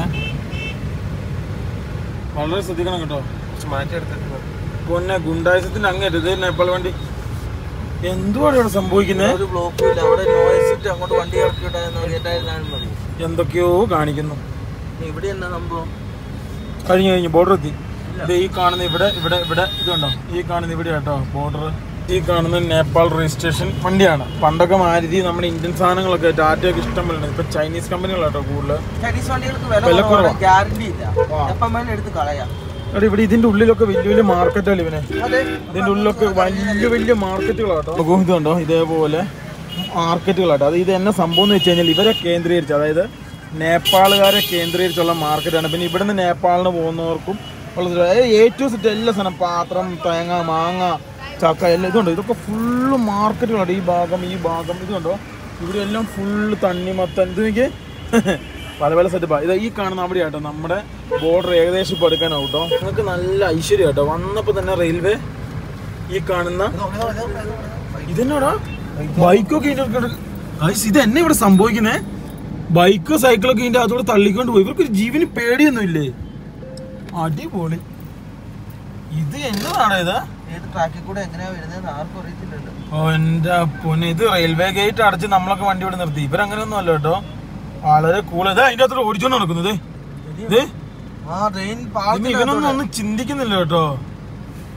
വളരെ ശ്രദ്ധിക്കണം കേട്ടോ കുറച്ച് മാറ്റി എടുത്തിട്ട് പൊന്നെ ഗുണ്ടായസത്തിന്റെ അങ്ങേറ്റം ഇത് നേപ്പാൾ വണ്ടി എന്തുവാണ് ഇവിടെ സംഭവിക്കുന്നത് ഒരു ബ്ലോക്കും ഇല്ല അവിടെ നോയ്സ് ഇട്ട് അങ്ങോട്ട് വണ്ടി ഇറക്കി വിട്ടായിരുന്നു മതി എന്തൊക്കെയോ കാണിക്കുന്നു ഇനി ഇവിടെ എന്നാ സംഭവം കഴിഞ്ഞു കഴിഞ്ഞു ബോർഡർ എത്തി ഇത് ഈ കാണുന്ന ഇവിടെ ഇവിടെ ഇവിടെ ഇത് കണ്ടോ ഈ കാണുന്ന ഇവിടെ കേട്ടോ ബോർഡർ ഈ കാണുന്ന നേപ്പാൾ രജിസ്ട്രേഷൻ വണ്ടിയാണ് പണ്ടൊക്കെ മാരുതി നമ്മുടെ ഇന്ത്യൻ സാധനങ്ങളൊക്കെ ടാറ്റയൊക്കെ ഇഷ്ടം പോലെ ഉണ്ട് ഇപ്പൊ ചൈനീസ് കമ്പനികളാട്ടോ കൂടുതൽ ചൈനീസ് വണ്ടികൾക്ക് വില വില കുറവാ. ഗ്യാരണ്ടി ഇല്ല എപ്പം വേണം എടുത്ത് കളയാം എടാ ഇവിടെ ഇതിന്റെ ഉള്ളിലൊക്കെ വലിയ വലിയ മാർക്കറ്റല്ലേ ഇവനെ അതെ ഇതിന്റെ ഉള്ളിലൊക്കെ വലിയ വലിയ മാർക്കറ്റുകളാട്ടോ നോക്കൂ ഇത് കണ്ടോ ഇതേപോലെ മാർക്കറ്റുകളാട്ടോ അത് ഇത് എന്നെ സംഭവം എന്ന് വെച്ച് കഴിഞ്ഞാൽ ഇവരെ കേന്ദ്രീകരിച്ച് അതായത് നേപ്പാളുകാരെ കേന്ദ്രീകരിച്ചുള്ള മാർക്കറ്റാണ് പിന്നെ ഇവിടുന്ന് നേപ്പാളിന് പോകുന്നവർക്കും ഉള്ളത് എ ടു സെറ്റ് എല്ലാ സാധനം പാത്രം തേങ്ങ മാങ്ങ ചക്ക എല്ലാം ഇതുണ്ടോ ഇതൊക്കെ ഫുള്ള് മാർക്കറ്റുകളാണ് ഈ ഭാഗം ഈ ഭാഗം ഇതുണ്ടോ ഇവിടെ എല്ലാം ഫുള്ള് തണ്ണിമത്തൻ ഇത് നോക്കിയേ പല പല സെറ്റപ്പാ ഇത് ഈ കാണുന്ന അവിടെ ആട്ടോ നമ്മുടെ ബോർഡർ ഏകദേശം ഇപ്പോൾ എടുക്കാനാവും കേട്ടോ നിങ്ങൾക്ക് നല്ല ഐശ്വര്യം കേട്ടോ വന്നപ്പോൾ തന്നെ റെയിൽവേ ഈ കാണുന്ന ഇതെന്നാടാ ബൈക്കൊക്കെ ഇതിന്റെ അടുത്ത് കിടക്ക്- ഗയ്സ്, ഇത് എന്നെ ഇവിടെ സംഭവിക്കുന്നേ ബൈക്കോ സൈക്കിളൊക്കെ ഇതിന്റെ അതോടെ തള്ളിക്കൊണ്ട് പോയി ഇവർക്ക് ജീവന് പേടിയൊന്നും ഇല്ലേ അടിപൊളി ഇത് എന്നതാണോ ഇത് ഏത് ട്രാക്കിൽ കൂടെ എങ്ങനെയാ വരുന്നത് ആർക്കും അറിയത്തില്ലല്ലോ ഓ എന്റെ പൊന്നെ ഇത് റെയിൽവേ ഗേറ്റ് അടച്ച് നമ്മളൊക്കെ വണ്ടി ഇവിടെ നിർത്തി ഇവരങ്ങനെയൊന്നും അല്ല കേട്ടോ വളരെ കൂൾ ഇതാ അതിന്റെ അത്ര ഓടിച്ചോണ്ട് നടക്കുന്നത് ഇത് ആ ട്രെയിൻ ഇനി ഇവനൊന്നും ഒന്നും ചിന്തിക്കുന്നില്ല കേട്ടോ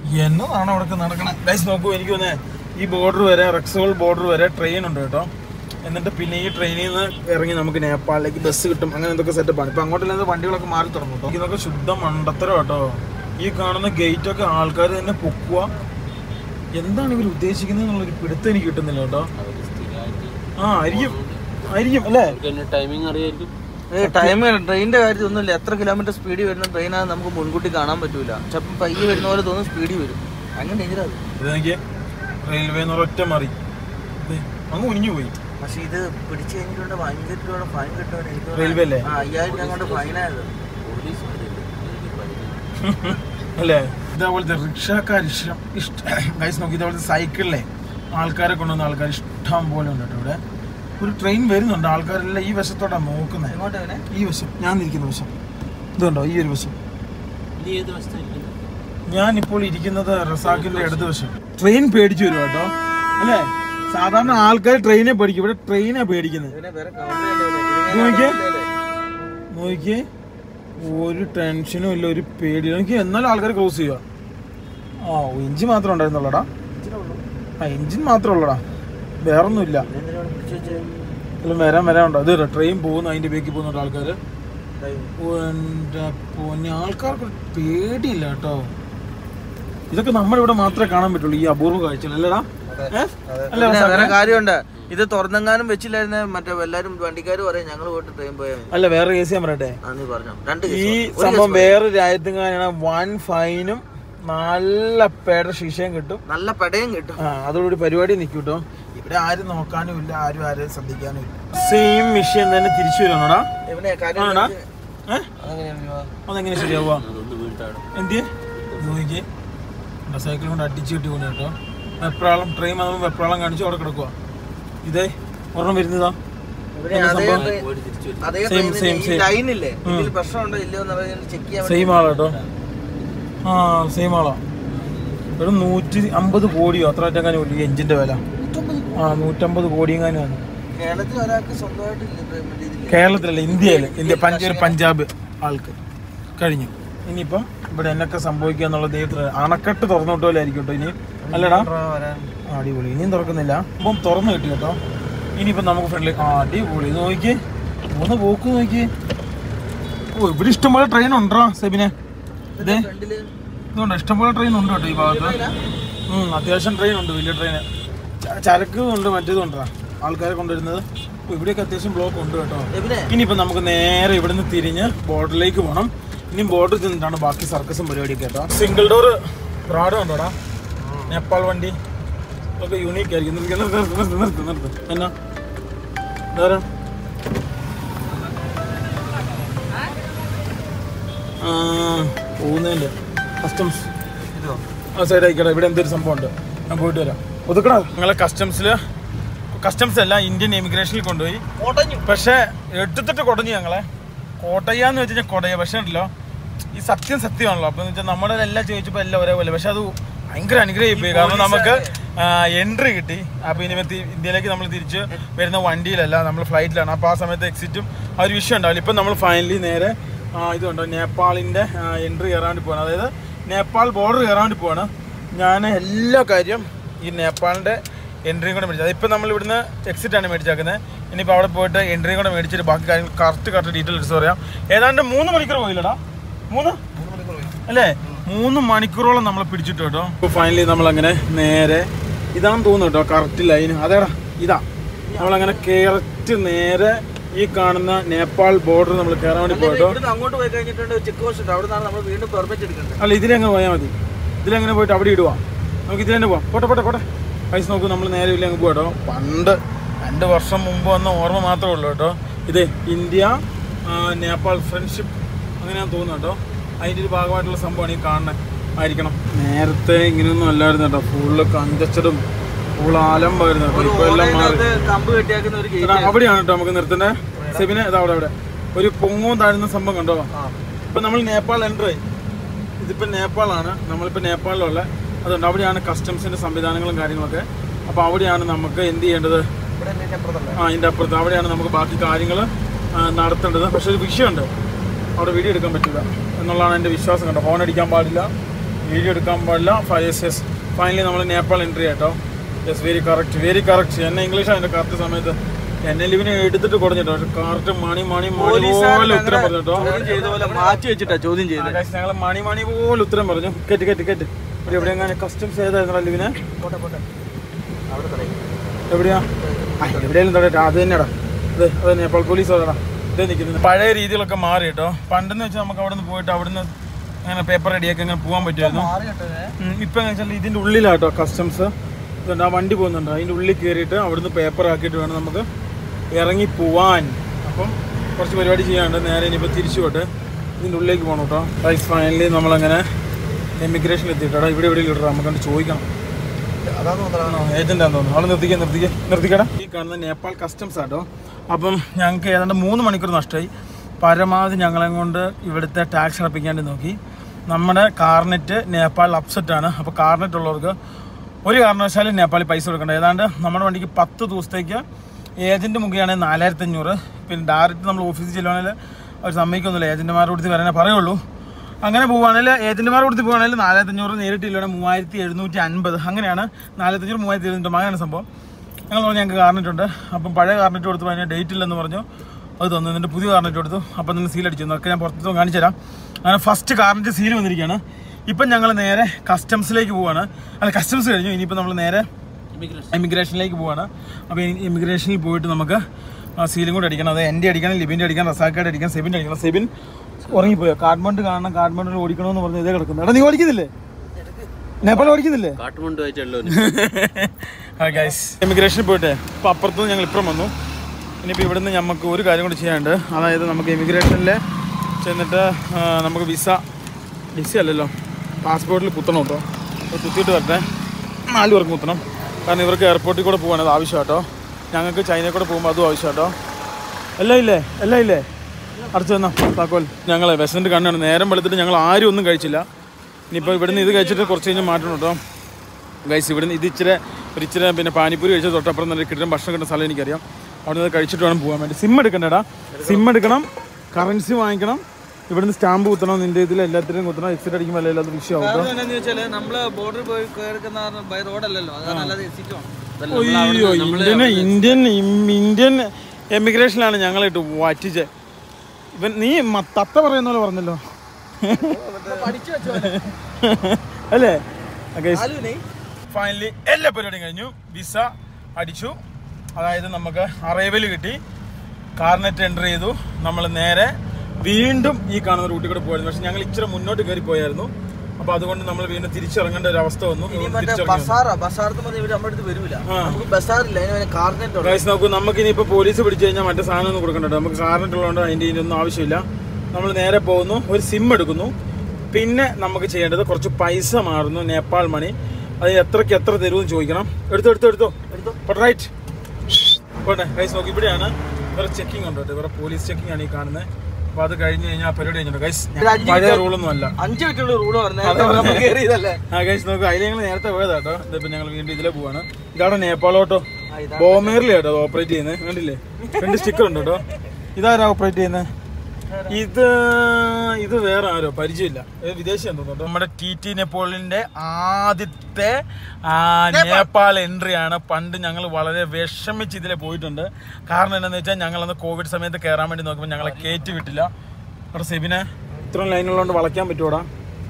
എന്നതാണ് അവിടെ നടക്കണേ ഗൈസ് നോക്കൂ എനിക്ക് തോന്നേ ഈ ബോർഡർ വരെ റെക്സോൾ ബോർഡർ വരെ ട്രെയിൻ ഉണ്ട് കേട്ടോ എന്നിട്ട് പിന്നെ ഈ ട്രെയിനിൽ നിന്ന് ഇറങ്ങി നമുക്ക് നേപ്പാളിലേക്ക് ബസ് കിട്ടും അങ്ങനെ എന്തൊക്കെ സെറ്റപ്പാണ് ഇപ്പൊ അങ്ങോട്ടുള്ള വണ്ടികളൊക്കെ മാറി തുടങ്ങും കേട്ടോ ഇതൊക്കെ ശുദ്ധ മണ്ടത്തരം കേട്ടോ ഈ കാണുന്ന ഗേറ്റ് ഒക്കെ ആൾക്കാർ തന്നെ പൊക്കുക എന്താണ് ഇവർ ഉദ്ദേശിക്കുന്നത് എന്നുള്ളൊരു പിടുത്തം എനിക്ക് കിട്ടുന്നില്ല കേട്ടോ അവര് സ്ഥിരമായിട്ട് ആ ആയിരിക്കും ആയിരിക്കും അല്ലേ അവർക്ക് തന്നെ ടൈമിംഗ് അറിയായിരിക്കും ടൈം ട്രെയിനിന്റെ കാര്യത്തിൽ ഒന്നുമില്ല എത്ര കിലോമീറ്റർ സ്പീഡിൽ വരുന്ന ട്രെയിനാണ് നമുക്ക് മുൻകൂട്ടി കാണാൻ പറ്റൂല ചിലപ്പോൾ പയ്യെ വരുന്ന പോലെ തോന്നും സ്പീഡിൽ വരും അങ്ങനെ ഡേഞ്ചർ അത് ഇതെനിക്ക് റെയിൽവേ എന്ന് ഒറ്റ മറി ദേ, അങ്ങ് ഉനിഞ്ഞു പോയി പക്ഷെ ഇത് പിടിച്ചു കഴിഞ്ഞിട്ടുണ്ട് ഭയങ്കര രൂപയുടെ ഫൈൻ കിട്ടുവാൻ എനിക്ക് തോന്നുന്നു. റെയിൽവേ അല്ലേ? ആ അയ്യായിരം രൂപ കൊണ്ട് ഫൈനായത് പോലീസ് വരില്ല ഇതിന് ഭയങ്കര അല്ലേ ഇതേപോലത്തെ റിക്ഷക്കാർ ഇഷ്ടം ഇഷ്ട ഗൈസ് നോക്കി ഇതേപോലത്തെ സൈക്കിളിലെ ആൾക്കാരെ കൊണ്ടുവന്ന ആൾക്കാർ ഇഷ്ടം പോലെ ഉണ്ട് കേട്ടോ ഇവിടെ ഒരു ട്രെയിൻ വരുന്നുണ്ട് ആൾക്കാരെല്ലാം ഈ വശത്തോട്ടാണ് നോക്കുന്നത് എങ്ങോട്ടാ അവനെ ഈ വശം ഞാൻ ഇരിക്കുന്ന വശം ഇതുണ്ടോ ഈ ഒരു വശം ഇത് ഏത് വശത്തായിരിക്കും ഞാൻ ഇപ്പോൾ ഇരിക്കുന്നത് റസാഖിന്റെ ഇടത് വശം ട്രെയിൻ പേടിച്ചു വരും കേട്ടോ അല്ലേ സാധാരണ ആൾക്കാർ ട്രെയിനെ പേടിക്കും ഇവിടെ ട്രെയിനെ പേടിക്കുന്നത് ഇവനെ വേറെ കൗണ്ടർ ഇത് നോക്കിയേ. നോക്കിയേ ഒരു ടെൻഷനും ഇല്ല ഒരു പേടി എനിക്ക് എന്നാലും ആൾക്കാർ ക്രോസ് ചെയ്യുക ആ എഞ്ചിൻ മാത്രമേ ഉണ്ടായിരുന്നുള്ളടാ ആ എഞ്ചിൻ മാത്രമേ ഉള്ളടാ വേറൊന്നുമില്ല പിടിച്ചു വെച്ചേ എല്ലാം വരാൻ വരാൻ ഉണ്ടോ അത് ട്രെയിൻ പോകുന്നു അതിന്റെ ബേക്കിൽ പോകുന്നുണ്ട് ആൾക്കാർ എൻ്റെ പൊന്നെ ആൾക്കാർക്ക് ഒരു പേടിയില്ല കേട്ടോ ഇതൊക്കെ നമ്മുടെ ഇവിടെ മാത്രമേ കാണാൻ പറ്റുള്ളൂ ഈ അപൂർവ കാഴ്ചകൾ അല്ലടാ ഏ? അല്ല പിന്നെ വേറെ റസാഖേ? കാര്യമുണ്ട് ഇത് തുറന്നെങ്ങാനും വെച്ചില്ലായിരുന്ന മറ്റേ എല്ലാരും വണ്ടിക്കാർ പറയും ഞങ്ങൾ പോയിട്ട് ട്രെയിൻ പോയാൽ മതി അല്ല വേറെ കേസ് ഞാൻ പറയട്ടെ ആ നീ പറഞ്ഞു രണ്ട് ഈ case പറഞ്ഞു. ഒരു സംഭവം case വേറെ രാജ്യത്തുകാരാണ് വൻ ഫൈനും നല്ല പേട ശിക്ഷയും കിട്ടും പറഞ്ഞു. നല്ല പെടയും കിട്ടും ആ അതോടുകൂടി പരിപാടി നിൽക്കും കേട്ടോ ഇവിടെ ആരും നോക്കാനും ഇല്ല ആരും ആരെയും ശ്രദ്ധിക്കാനും ഇല്ല സെയിം മിഷ്യൻ തന്നെ തിരിച്ചു വരുവാണോടാ ഇവനെ കാര്യം ആണോടാ വെച്ച് ഏഹ് അതെങ്ങനെ ശരിയാവുക അതൊന്ന് വീട്ടാണ് എന്തിയെ നോക്കിയേ സൈക്കിൾ കൊണ്ട് അടിച്ചു കിട്ടി കൊണ്ട് കേട്ടോ വെപ്രാളം ട്രെയിൻ വന്നപ്പോൾ വെപ്രാളം കാണിച്ചു അവിടെ കിടക്കുക ഇതേ ഒരെണ്ണം വരുന്നതാ ഇവനെ അതേ train- പോയിട്ട് തിരിച്ചു വരും അതേ Same, train same, ന്റെ ഈ same. ലൈൻ ഇല്ലേ ഇതിൽ പ്രശ്നമുണ്ടോ ഇല്ലയോ എന്ന് അറിയാൻ ചെക്ക് ചെയ്യാൻ സെയിം ആളാ കേട്ടോ ആ സെയിം ആളാ ഒരു നൂറ്റി അമ്പത് കോടിയോ അത്ര അറ്റങ്ങാനും ഈ എഞ്ചിന്റെ വില ആ നൂറ്റമ്പത് കോടിയെങ്ങാനും ആണ് കേരളത്തിൽ ഒരാൾക്ക് സ്വന്തമായിട്ട് ഇല്ല train മറ്റേ ഇതില്ലേ? കേരളത്തിലല്ല ഇന്ത്യയിൽ ഇന്ത്യ പഞ്ച ഒരു പഞ്ചാബ് ആൾക്ക് കഴിഞ്ഞു ഇനിയിപ്പം ഇവിടെ എന്നൊക്കെ സംഭവിക്കുക എന്നുള്ള ദൈവത്തിന് അണക്കെട്ട് തുറന്നിട്ട് പോലെ ആയിരിക്കും കേട്ടോ ഇനി അല്ലടാ ആ, അടിപൊളി ഇനിയും തുറക്കുന്നില്ല അപ്പം തുറന്നു കിട്ടി കേട്ടോ ഇനിയിപ്പം നമുക്ക് ഫ്രണ്ടിൽ ആ അടിപൊളി ഇത് നോക്കി മൂന്ന് പോക്ക് നോക്കി ഓ ഇവിടെ ഇഷ്ടംപോലെ ട്രെയിൻ ഉണ്ടോ സെബിനെ ഇതേ ഫ്രണ്ടില് ഇതുണ്ട് ഇഷ്ടംപോലെ ട്രെയിൻ ഉണ്ട് കേട്ടോ ഈ ഭാഗത്ത് ഉം, അത്യാവശ്യം ട്രെയിൻ ഉണ്ട് വലിയ ട്രെയിൻ ചരക്ക് ഉണ്ട് മറ്റേതും ഉണ്ടാ ആൾക്കാരെ കൊണ്ടുവരുന്നത് ഓ, ഇവിടെയൊക്കെ അത്യാവശ്യം ബ്ലോക്ക് ഉണ്ട് കേട്ടോ എവിടെ ഇനിയിപ്പോൾ നമുക്ക് നേരെ ഇവിടുന്ന് തിരിഞ്ഞ് ബോർഡറിലേക്ക് പോകണം ഇനി ബോർഡർ ചെന്നിട്ടാണ് ബാക്കി സർക്കസും പരിപാടിയൊക്കെ കേട്ടോ സിംഗിൾ ഡോർ ബ്രാഡ് ഉണ്ടോടാ നേപ്പാൾ വണ്ടി ഒക്കെ യൂണീക്ക് ആയിരിക്കും നിർത്ത് നിർത്ത് നിർത്ത് നിർത്ത് നിർത്ത് എന്നാ ഇതാരാ ആ പോകുന്നതിൻ്റെ കസ്റ്റംസ് ആ സൈഡ് ആയിക്കോട്ടെ ഇവിടെ എന്തൊരു സംഭവം ഉണ്ട് ഞാൻ പോയിട്ട് വരാം ഒതുക്കടാ നിങ്ങളെ കസ്റ്റംസിൽ കസ്റ്റംസ് അല്ല ഇന്ത്യൻ ഇമിഗ്രേഷനിൽ കൊണ്ടുപോയി പക്ഷേ എടുത്തിട്ട് കൊടഞ്ഞു ഞങ്ങളെ കോട്ടയ്യാന്ന് വെച്ച് കഴിഞ്ഞാൽ കൊടയ പക്ഷേ ഉണ്ടല്ലോ ഈ സത്യം സത്യമാണല്ലോ അപ്പം എന്ന് വെച്ചാൽ നമ്മുടെ എല്ലാം ചോദിച്ചപ്പോൾ എല്ലാം ഒരേപോലെ പക്ഷെ അത് ഭയങ്കര അനുഗ്രഹം പോയി കാരണം നമുക്ക് എൻട്രി കിട്ടി അപ്പോൾ ഇനി മറ്റേ ഇന്ത്യയിലേക്ക് നമ്മൾ തിരിച്ച് വരുന്ന വണ്ടിയിലല്ല നമ്മൾ ഫ്ലൈറ്റിലാണ് അപ്പോൾ ആ സമയത്ത് എക്സിറ്റും ആ ഒരു വിഷയം ഉണ്ടാവില്ല ഇപ്പം നമ്മൾ ഫൈനലി നേരെ ആ, ഇതുണ്ടോ നേപ്പാളിൻ്റെ എൻട്രി കയറാൻ വേണ്ടി പോകണം അതായത് നേപ്പാൾ ബോർഡർ കയറാൻ വേണ്ടി പോവാണ് ഞാൻ എല്ലാ കാര്യം ഈ നേപ്പാളിൻ്റെ എൻട്രിയും കൂടെ മേടിച്ചത് അതിപ്പോൾ നമ്മൾ ഇവിടുന്ന് എക്സിറ്റ് ആണ് മേടിച്ചേക്കുന്നത് ഇനിയിപ്പോൾ അവിടെ പോയിട്ട് എൻട്രിയും കൂടെ മേടിച്ചിട്ട് ബാക്കി കാര്യങ്ങൾ കറക്റ്റ് കറക്റ്റ് ഡീറ്റെയിൽസ് പറയാം ഏതാണ്ട് മൂന്ന് മണിക്കൂർ പോയില്ലടാ മൂന്ന് അല്ലേ മൂന്ന് മണിക്കൂറോളം നമ്മൾ പിടിച്ചിട്ട് കേട്ടോ ഇപ്പോൾ ഫൈനലി നമ്മളങ്ങനെ നേരെ ഇതാണെന്ന് തോന്നുന്നു കേട്ടോ കറക്റ്റ് ലൈൻ അതേടാ ഇതാ നമ്മളങ്ങനെ കറക്റ്റ് നേരെ ഈ കാണുന്ന നേപ്പാൾ ബോർഡർ നമ്മൾ കയറാൻ വേണ്ടി പോയിട്ടോ ഇവിടുന്ന് അങ്ങോട്ട് പോയി കഴിഞ്ഞിട്ടുണ്ട് ചെക്ക് പോസ്റ്റ് ഉണ്ട് അവിടെ നിന്നാണ് നമ്മൾ വീണ്ടും പെർമിറ്റ് എടുക്കേണ്ടത് അല്ല ഇതിലങ്ങ് പോയാൽ മതി ഇതിലങ്ങനെ പോയിട്ട് അവിടെ ഇടുവാ നമുക്ക് ഇതിൽ തന്നെ പോവാം പോട്ടെ പോട്ടെ പോട്ടെ പൈസ നോക്കൂ നമ്മൾ നേരെ ഇല്ല അങ്ങ് പോകട്ടോ പണ്ട് രണ്ട് വർഷം മുമ്പ് വന്ന ഓർമ്മ മാത്രമേ ഉള്ളൂ കേട്ടോ ഇത് ഇന്ത്യ ആ, നേപ്പാൾ ഫ്രണ്ട്ഷിപ്പ് അങ്ങനെയാന്ന് തോന്നുന്നു കേട്ടോ അതിൻ്റെ ഒരു ഭാഗമായിട്ടുള്ള സംഭവമാണ് ഈ കാണുന്നത് ആയിരിക്കണം നേരത്തെ ഇങ്ങനെയൊന്നും അല്ലായിരുന്നു കേട്ടോ ഫുള്ള് കഞ്ചച്ചതും ഫുൾ ആലമ്പായിരുന്നു കേട്ടോ ഇപ്പോൾ എല്ലാം മാറി ഓൺലൈനകത്ത് കമ്പ് കെട്ടിയാക്കുന്ന ഒരു എടാ, ഗേറ്റ് അവിടെയാണ് കേട്ടോ നമുക്ക് നിർത്തുന്നത് സെബിനെ ഇതാ അവിടെ അവിടെ ഒരു പൊങ്ങവും താഴുന്ന സംഭവം കണ്ടോ ഇപ്പൊ നമ്മൾ നേപ്പാൾ എൻ്റർ ആയി ഇതിപ്പോ നേപ്പാളാണ് നമ്മളിപ്പോ നേപ്പാളിലുള്ള അതുകൊണ്ട് അവിടെയാണ് കസ്റ്റംസിന്റെ സംവിധാനങ്ങളും കാര്യങ്ങളൊക്കെ അപ്പൊ അവിടെയാണ് നമുക്ക് എന്ത് ചെയ്യേണ്ടത് ഇവിടെ എന്റെ അപ്പുറത്തല്ലേ ആ അതിന്റെ അപ്പുറത്ത് അവിടെയാണ് നമുക്ക് ബാക്കി കാര്യങ്ങൾ നടത്തേണ്ടത് പക്ഷെ ഒരു വിഷയമുണ്ട് അവിടെ വീഡിയോ എടുക്കാൻ പറ്റില്ല എന്നുള്ളതാണ് എൻ്റെ വിശ്വാസം കേട്ടോ ഫോൺ അടിക്കാൻ പാടില്ല വീഡിയോ എടുക്കാൻ പാടില്ല ഫയസ് യെസ് ഫൈനലി നമ്മൾ നേപ്പാൾ എൻട്രി കേട്ടോ yes very correct very correct എന്നെ ഇംഗ്ലീഷാണ് എൻ്റെ കറക്റ്റ് സമയത്ത് എന്നെ ലിവിനെ എടുത്തിട്ട് കൊടുത്തിട്ടോ പക്ഷെ കറക്റ്റ് മണി മണി മണി പോലീസുകാരൻ പോലെ ഉത്തരം അങ്ങനെ പറഞ്ഞിട്ടോ ചോദ്യം ചെയ്ത പോലെ മാറ്റി വെച്ചിട്ടാ ചോദ്യം ചെയ്തത് ഞങ്ങൾ മണി മണി പോലെ ഉത്തരം പറഞ്ഞു കെറ്റ് കെറ്റ് കെറ്റ് ഇവിടെ എവിടെ എങ്ങനെ കസ്റ്റംസ് ഏതായിരുന്നു ലിവിനെ പോട്ടെ പോട്ടെ അവിടെ തുടങ്ങി എവിടെയാ ആ, എവിടെയെങ്കിലും തടയട്ടെ അത് തന്നെയാടാ ഇത് അത് നേപ്പാൾ പോലീസ് അതാടാ ഇത് നിൽക്കുന്നത് പഴയ രീതികളൊക്കെ മാറി കേട്ടോ പണ്ടെന്ന് വെച്ചാൽ നമുക്ക് അവിടെ നിന്ന് പോയിട്ട് അവിടുന്ന് അങ്ങനെ പേപ്പർ റെഡിയാക്കി അങ്ങനെ പോകാൻ പറ്റുമായിരുന്നു മാറി കേട്ടോ ഇത്. ഉം, ഇപ്പൊ എന്ന് വെച്ചാൽ ഇതിന്റെ ഉള്ളിലാട്ടോ കസ്റ്റംസ് ഇതുണ്ട് ആ വണ്ടി പോകുന്നുണ്ട് അതിന്റെ ഉള്ളിൽ കയറിയിട്ട് അവിടുന്ന് പേപ്പർ ആക്കിയിട്ട് വേണം നമുക്ക് ഇറങ്ങി പോവാൻ അപ്പം കുറച്ച് പരിപാടി ചെയ്യാനുണ്ട് നേരെ ഇനിയിപ്പോൾ തിരിച്ചു പോട്ടെ ഇതിന്റെ ഉള്ളിലേക്ക് പോകണം കേട്ടോ ഗൈസ് ഫൈനലി നമ്മളങ്ങനെ എമിഗ്രേഷനിൽ എത്തിയിട്ടാ ഇവിടെ എവിടെ ഇട്ടാ നമുക്കണ്ട് ചോദിക്കണം അതാന്ന് തോന്നുന്നു ഏജന്റ് ആണെന്ന് തോന്നുന്നു അവിടെ നിർത്തിക്കാൻ നിർത്തിക്കാൻ നിർത്തിക്കടാ ഈ കാണുന്ന നേപ്പാൾ കസ്റ്റംസ് ആട്ടോ അപ്പം ഞങ്ങൾക്ക് ഏതാണ്ട് മൂന്ന് മണിക്കൂർ നഷ്ടമായി പരമാവധി ഞങ്ങളെ കൊണ്ട് ഇവിടുത്തെ ടാക്സ് അടപ്പിക്കാണ്ട് നോക്കി നമ്മുടെ കാർനെറ്റ് നേപ്പാളിൽ അപ്സെറ്റ് ആണ് അപ്പോൾ കാർനെറ്റ് ഉള്ളവർക്ക് ഒരു കാരണവശാലും നേപ്പാളിൽ പൈസ കൊടുക്കണ്ട ഏതാണ്ട് നമ്മുടെ വണ്ടിക്ക് പത്ത് ദിവസത്തേക്ക് ഏജന്റ് മുഖേയാണെങ്കിൽ നാലായിരത്തി അഞ്ഞൂറ് പിന്നെ ഡയറക്റ്റ് നമ്മൾ ഓഫീസിൽ ചെല്ലുവാണെങ്കിൽ അവർ സമ്മതിക്കൊന്നുമില്ല ഏജന്റുമാരുടെ കൊടുത്ത് വരാനേ പറയുള്ളൂ അങ്ങനെ പോവുകയാണെങ്കിൽ ഏജന്റുമാർ കൊടുത്ത് പോവുകയാണെങ്കിൽ നാലായിരത്തി അഞ്ഞൂറ് നേരിട്ട് ഇല്ലാണ് മൂവായിരത്തി എഴുന്നൂറ്റി അൻപത് അങ്ങനെയാണ് നാലായിരത്തി അഞ്ഞൂറ് മൂവായിരത്തി എഴുന്നൂറ്റി അങ്ങനെയാണ് സംഭവം ഞങ്ങൾ പറഞ്ഞു ഞങ്ങൾക്ക് കാർനെറ്റ് അപ്പം പഴയ കാർനെറ്റ് കൊടുത്ത് അതിന് ഡേറ്റ് ഇല്ലെന്ന് പറഞ്ഞു അത് തന്നു എന്നിട്ട് പുതിയ കാർനെറ്റ് കൊടുത്തു അപ്പം നിന്ന് സീൽ അടിച്ചു അതൊക്കെ ഞാൻ പുറത്തു കാണിച്ചു തരാം അങ്ങനെ ഫസ്റ്റ് കാർനെറ്റ് സീൽ വന്നിരിക്കുകയാണ് ഇപ്പം ഞങ്ങൾ നേരെ കസ്റ്റംസിലേക്ക് പോവാണ് അല്ല കസ്റ്റംസ് കഴിഞ്ഞു ഇനിയിപ്പോൾ നമ്മൾ നേരെ ഇമിഗ്രേഷൻ ഇമിഗ്രേഷനിലേക്ക് പോവാണ് അപ്പോൾ ഇമിഗ്രേഷനിൽ പോയിട്ട് നമുക്ക് ആ സീലും കൂടെ അടിക്കണം അത് എൻ്റെ അടിക്കണം ലിബിൻ്റെ അടിക്കണം റസാക്കയുടെ അടിക്കണം സെബിൻ്റെ അടിക്കണം സെബിൻ ഉറങ്ങിപ്പോയോ കാഠ്മണ്ഡ് കാണണം കാഠ്മണ്ഡിൽ ഓടിക്കണമെന്ന് പറഞ്ഞ് ഇതേ കിടക്കുന്നു എടാ നീ ഓടിക്കുന്നില്ലേ നേപ്പാൾ ഓടിക്കുന്നില്ലേ കാട്ടുമുണ്ട് വായിച്ചുള്ളൂ ഗൈസ് ഇമിഗ്രേഷനിൽ പോയിട്ടെ ഇപ്പോൾ അപ്പുറത്തുനിന്ന് ഞങ്ങൾ ഇപ്പുറം വന്നു ഇനിയിപ്പോൾ ഇവിടുന്ന് നമുക്ക് ഒരു കാര്യം കൂടി ചെയ്യാനുണ്ട് അതായത് നമുക്ക് ഇമിഗ്രേഷനിൽ ചെന്നിട്ട് ആ, നമുക്ക് വിസ വിസ അല്ലല്ലോ പാസ്പോർട്ടിൽ കുത്തണം കേട്ടോ അപ്പോൾ കുത്തിയിട്ട് വരട്ടെ നാല് പേർക്ക് കുത്തണം കാരണം ഇവർക്ക് എയർപോർട്ടിൽ കൂടെ പോകാൻ അത് ആവശ്യം കേട്ടോ ഞങ്ങൾക്ക് ചൈനയിൽ കൂടെ പോകുമ്പോൾ അതും ആവശ്യം കേട്ടോ എല്ലാം ഇല്ലേ എല്ലാം ഇല്ലേ അടച്ചു തന്നോ താക്കോൽ ഞങ്ങൾ വിശന്നിട്ട് കണ്ണാണ് നേരം വെളുത്തിട്ട് ഞങ്ങൾ ആരും ഒന്നും കഴിച്ചില്ല ഇനിയിപ്പോൾ ഇവിടുന്ന് ഇത് കഴിച്ചിട്ട് കുറച്ച് കഴിഞ്ഞ് മാറ്റണം കേട്ടോ ഗൈസ് ഇവിടുന്ന് ഇത് ഇച്ചിരി ഒരു ഇച്ചിരി പിന്നെ പാനിപ്പൂരി കഴിച്ച തൊട്ടപ്പുറം നല്ല കിട്ടുന്ന ഭക്ഷണം കിട്ടുന്ന സ്ഥലം എനിക്കറിയാം അവിടെ നിന്ന് കഴിച്ചിട്ട് വേണം പോകാൻ വേണ്ടി സിം എടുക്കണ്ടേടാ സിം എടുക്കണം കറൻസി വാങ്ങിക്കണം ഇവിടുന്ന് സ്റ്റാമ്പ് കുത്തണം നിന്റെ ഇതിൽ എല്ലാത്തിനും കുത്തണം എക്സിറ്റ് അടിക്കുമ്പോൾ എല്ലാം അത് വിഷയമാവും കേട്ടോ. കാരണം എന്താന്ന് വെച്ചാല് നമ്മള് ബോർഡർ പോയി കേൾക്കുന്ന ബൈ റോഡല്ലല്ലോ അതാണ് അല്ലാതെ എക്സിറ്റ് വേണം അയ്യോ ഇന്ത്യൻ ഇന്ത്യൻ ഇം- ഇന്ത്യൻ എമിഗ്രേഷനിലാണ് ഞങ്ങളിട്ട് വറ്റിച്ച് ഇവൻ നീ മ- തത്ത പറയുന്ന പോലെ പറഞ്ഞല്ലോ പഠിച്ചു വെച്ചോ അല്ലേ ആലുവിനെ ഫൈനലി എല്ലാ പരിപാടിയും കഴിഞ്ഞു വിസ അടിച്ചു അതായത് നമുക്ക് അറൈവൽ കിട്ടി കാർനെറ്റ് എൻ്റർ ചെയ്തു നമ്മൾ നേരെ വീണ്ടും ഈ കാണുന്ന റൂട്ടിൽ കൂടെ പോയിരുന്നു പക്ഷെ ഞങ്ങൾ ഇച്ചിരി മുന്നോട്ട് കയറി പോയായിരുന്നു അപ്പോൾ അതുകൊണ്ട് നമ്മൾ വീണ്ടും തിരിച്ചിറങ്ങേണ്ട ഒരു അവസ്ഥ വന്നു ഇനി അതുകൊണ്ട് മറ്റേ തിരിച്ചിറങ്ങി വന്നു. ബസാറാ ബസാറത്ത് മതി ഇവര് നമ്മുടെ അടുത്ത് വരൂല നമുക്ക് ബസാറില്ല അതിന് കാർനെറ്റ് ഉണ്ട് ഗൈസ് നോക്കൂ നമുക്ക് ഇനിയിപ്പോൾ പോലീസ് പിടിച്ചു കഴിഞ്ഞാൽ മറ്റേ സാധനം ഒന്നും കൊടുക്കണ്ട നമുക്ക് കാർനെറ്റ് ഉള്ളതുകൊണ്ട് അതിൻ്റെ ഇതിനൊന്നും ആവശ്യമില്ല നമ്മൾ നേരെ പോകുന്നു ഒരു സിം എടുക്കുന്നു പിന്നെ നമുക്ക് ചെയ്യേണ്ടത് കുറച്ച് പൈസ മാറുന്നു നേപ്പാൾ മണി അത് എത്രയ്ക്ക് എത്ര തരുമെന്ന് ചോദിക്കണം എടുത്തോ എടുത്തോ എടുത്തോ എടുത്തോ റൈറ്റ് പോട്ടെ ഗൈസ് നോക്കി ഇവിടെയാണ് ഇവരെ ചെക്കിംഗ് ഉണ്ട് കേട്ടോ ഇവരെ പോലീസ് ചെക്കിംഗ് ആണ് ഈ കാണുന്നത് അപ്പോൾ അത് കഴിഞ്ഞ് കഴിഞ്ഞാൽ പരിപാടി കഴിഞ്ഞിട്ടുണ്ട് ഗൈസ് ഇത് അഞ്ച് പഴയ മിനിറ്റ് റൂളൊന്നും അല്ല അഞ്ചു മിനിറ്റുള്ള റൂള് പറഞ്ഞു കയറിയതല്ലേ ആ ഗൈസ് നോക്കൂ അതിൽ ഞങ്ങൾ നേരത്തെ പോയതാ കേട്ടോ ഇതിപ്പോൾ ഞങ്ങൾ വീണ്ടും ഇതിലെ പോവാണ് ഇതാണ് നേപ്പാളോട്ടോ ആ, ഇതാ. ബോമേറിലെ കേട്ടോ ഓപ്പറേറ്റ് ചെയ്യുന്നത് കണ്ടില്ലേ രണ്ട് സ്റ്റിക്കർ ഉണ്ട് കേട്ടോ ഇതാരാ ഓപ്പറേറ്റ് ചെയ്യുന്നത് ഇത് ഇത് വേറെ ആരോ പരിചയമില്ല ഇത് വിദേശിയാന്ന് തോന്നുന്നു കേട്ടോ. നമ്മുടെ ടി ടി നെപ്പോളിന്റെ ആദ്യത്തെ ആ, നേപ്പാൾ എൻട്രി ആണ് പണ്ട് ഞങ്ങൾ വളരെ വിഷമിച്ച് ഇതിലെ പോയിട്ടുണ്ട് കാരണം എന്താണെന്ന് വെച്ചാൽ ഞങ്ങൾ അന്ന് കോവിഡ് സമയത്ത് കയറാൻ വേണ്ടി നോക്കുമ്പോൾ ഞങ്ങളെ കയറ്റി വിട്ടില്ല അവിടെ സെബിനെ ഇത്രയും ലൈനുള്ളതുകൊണ്ട് വളയ്ക്കാൻ പറ്റുമോടാ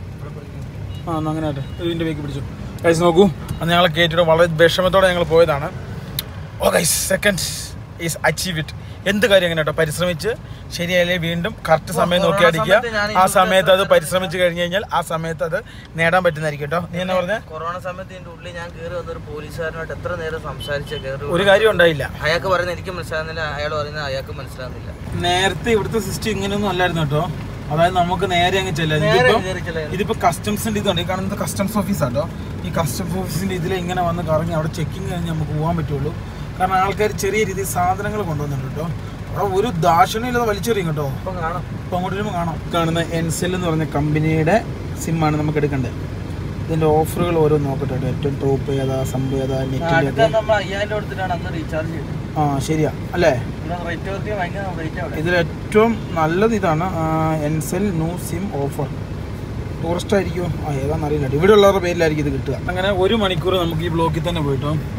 ആ എന്നാ അങ്ങനെ ആട്ടെ ഇതിൻ്റെ വേക്ക് പിടിച്ചു കൈസ് നോക്കൂ അന്ന് ഞങ്ങളെ കയറ്റിയിട്ട് വളരെ വിഷമത്തോടെ ഞങ്ങൾ പോയതാണ് oh guys second is achieve it എന്ത് കാര്യം അങ്ങനെ കേട്ടോ പരിശ്രമിച്ച് ശരിയായാലേ വീണ്ടും കറക്റ്റ് സമയം നോക്കി അടിക്കുക സമയത്ത് ഞാൻ ആ സമയത്ത് അത് പരിശ്രമിച്ച് കഴിഞ്ഞ് കഴിഞ്ഞാൽ ആ സമയത്ത് അത് നേടാൻ പറ്റുന്നതായിരിക്കും കേട്ടോ നീ എന്നാ പറഞ്ഞേ കൊറോണ സമയത്ത് ഇതിന്റെ ഉള്ളിൽ ഞാൻ കയറി വന്നൊരു പോലീസുകാരനായിട്ട് എത്ര നേരം സംസാരിച്ച കയറി ഒരു കാര്യം ഉണ്ടായില്ല അയാൾക്ക് പറയുന്നത് എനിക്ക് മനസ്സിലാകുന്നില്ല അയാൾ പറയുന്നത് അയാൾക്ക് മനസ്സിലാകുന്നില്ല നേരത്തെ ഇവിടുത്തെ സിസ്റ്റം ഇങ്ങനെയൊന്നും അല്ലായിരുന്നു കേട്ടോ അതായത് നമുക്ക് നേരെ അങ്ങ് ചെല്ലാം നേരെ ഇതിപ്പം കയറി ചെല്ലാൻ. ഇതിപ്പോ കസ്റ്റംസിന്റെ ഇതുണ്ട് ഈ കാണുന്നത് കസ്റ്റംസ് ഓഫീസ് ആട്ടോ ഈ കസ്റ്റംസ് ഓഫീസിന്റെ ഇതിൽ ഇങ്ങനെ വന്ന് കറങ്ങി അവിടെ ചെക്കിങ് കഴിഞ്ഞ് നമുക്ക് പോകാൻ പറ്റുള്ളൂ കാരണം ആൾക്കാർ ചെറിയ രീതിയിൽ സാധനങ്ങൾ കൊണ്ടുവന്നിട്ടുണ്ട് കേട്ടോ അവിടെ ഒരു ദാക്ഷിണ്യമില്ലാതെ വലിച്ചെറിയും കേട്ടോ ഇപ്പം കാണാം ഇപ്പൊ അങ്ങോട്ട് വരുമ്പോൾ കാണാം കാണുന്ന എൻസെൽ എന്ന് പറഞ്ഞ കമ്പനിയുടെ സിമ്മാണ് നമുക്ക് എടുക്കേണ്ടത് ഇതിന്റെ ഓഫറുകൾ ഓരോ നോക്കട്ടെ കേട്ടോ. ഏറ്റവും ടോപ്പ് ഏതാ സംഭവം ഏതാ നെറ്റിന്റെ അടുത്ത നമ്മൾ അയ്യായിരം കൊടുത്തിട്ടാണ് അന്ന് റീചാർജ് ചെയ്തത് ആ ശരിയാ അല്ലേ ഇവിടെ റേറ്റ് വർത്തി ഭയങ്കര റേറ്റ് അവിടെ ഇതിൽ ഏറ്റവും നല്ലത് ഇതാണ് Ncell new sim offer tourist ആയിരിക്കും ആ ഏതാണെന്ന് അറിയില്ല ഇവിടെ ഉള്ളവരുടെ പേരിലായിരിക്കും ഇത് കിട്ടുക അങ്ങനെ ഒരു മണിക്കൂർ നമുക്ക് ഈ ബ്ലോക്കിൽ തന്നെ പോയിട്ടോ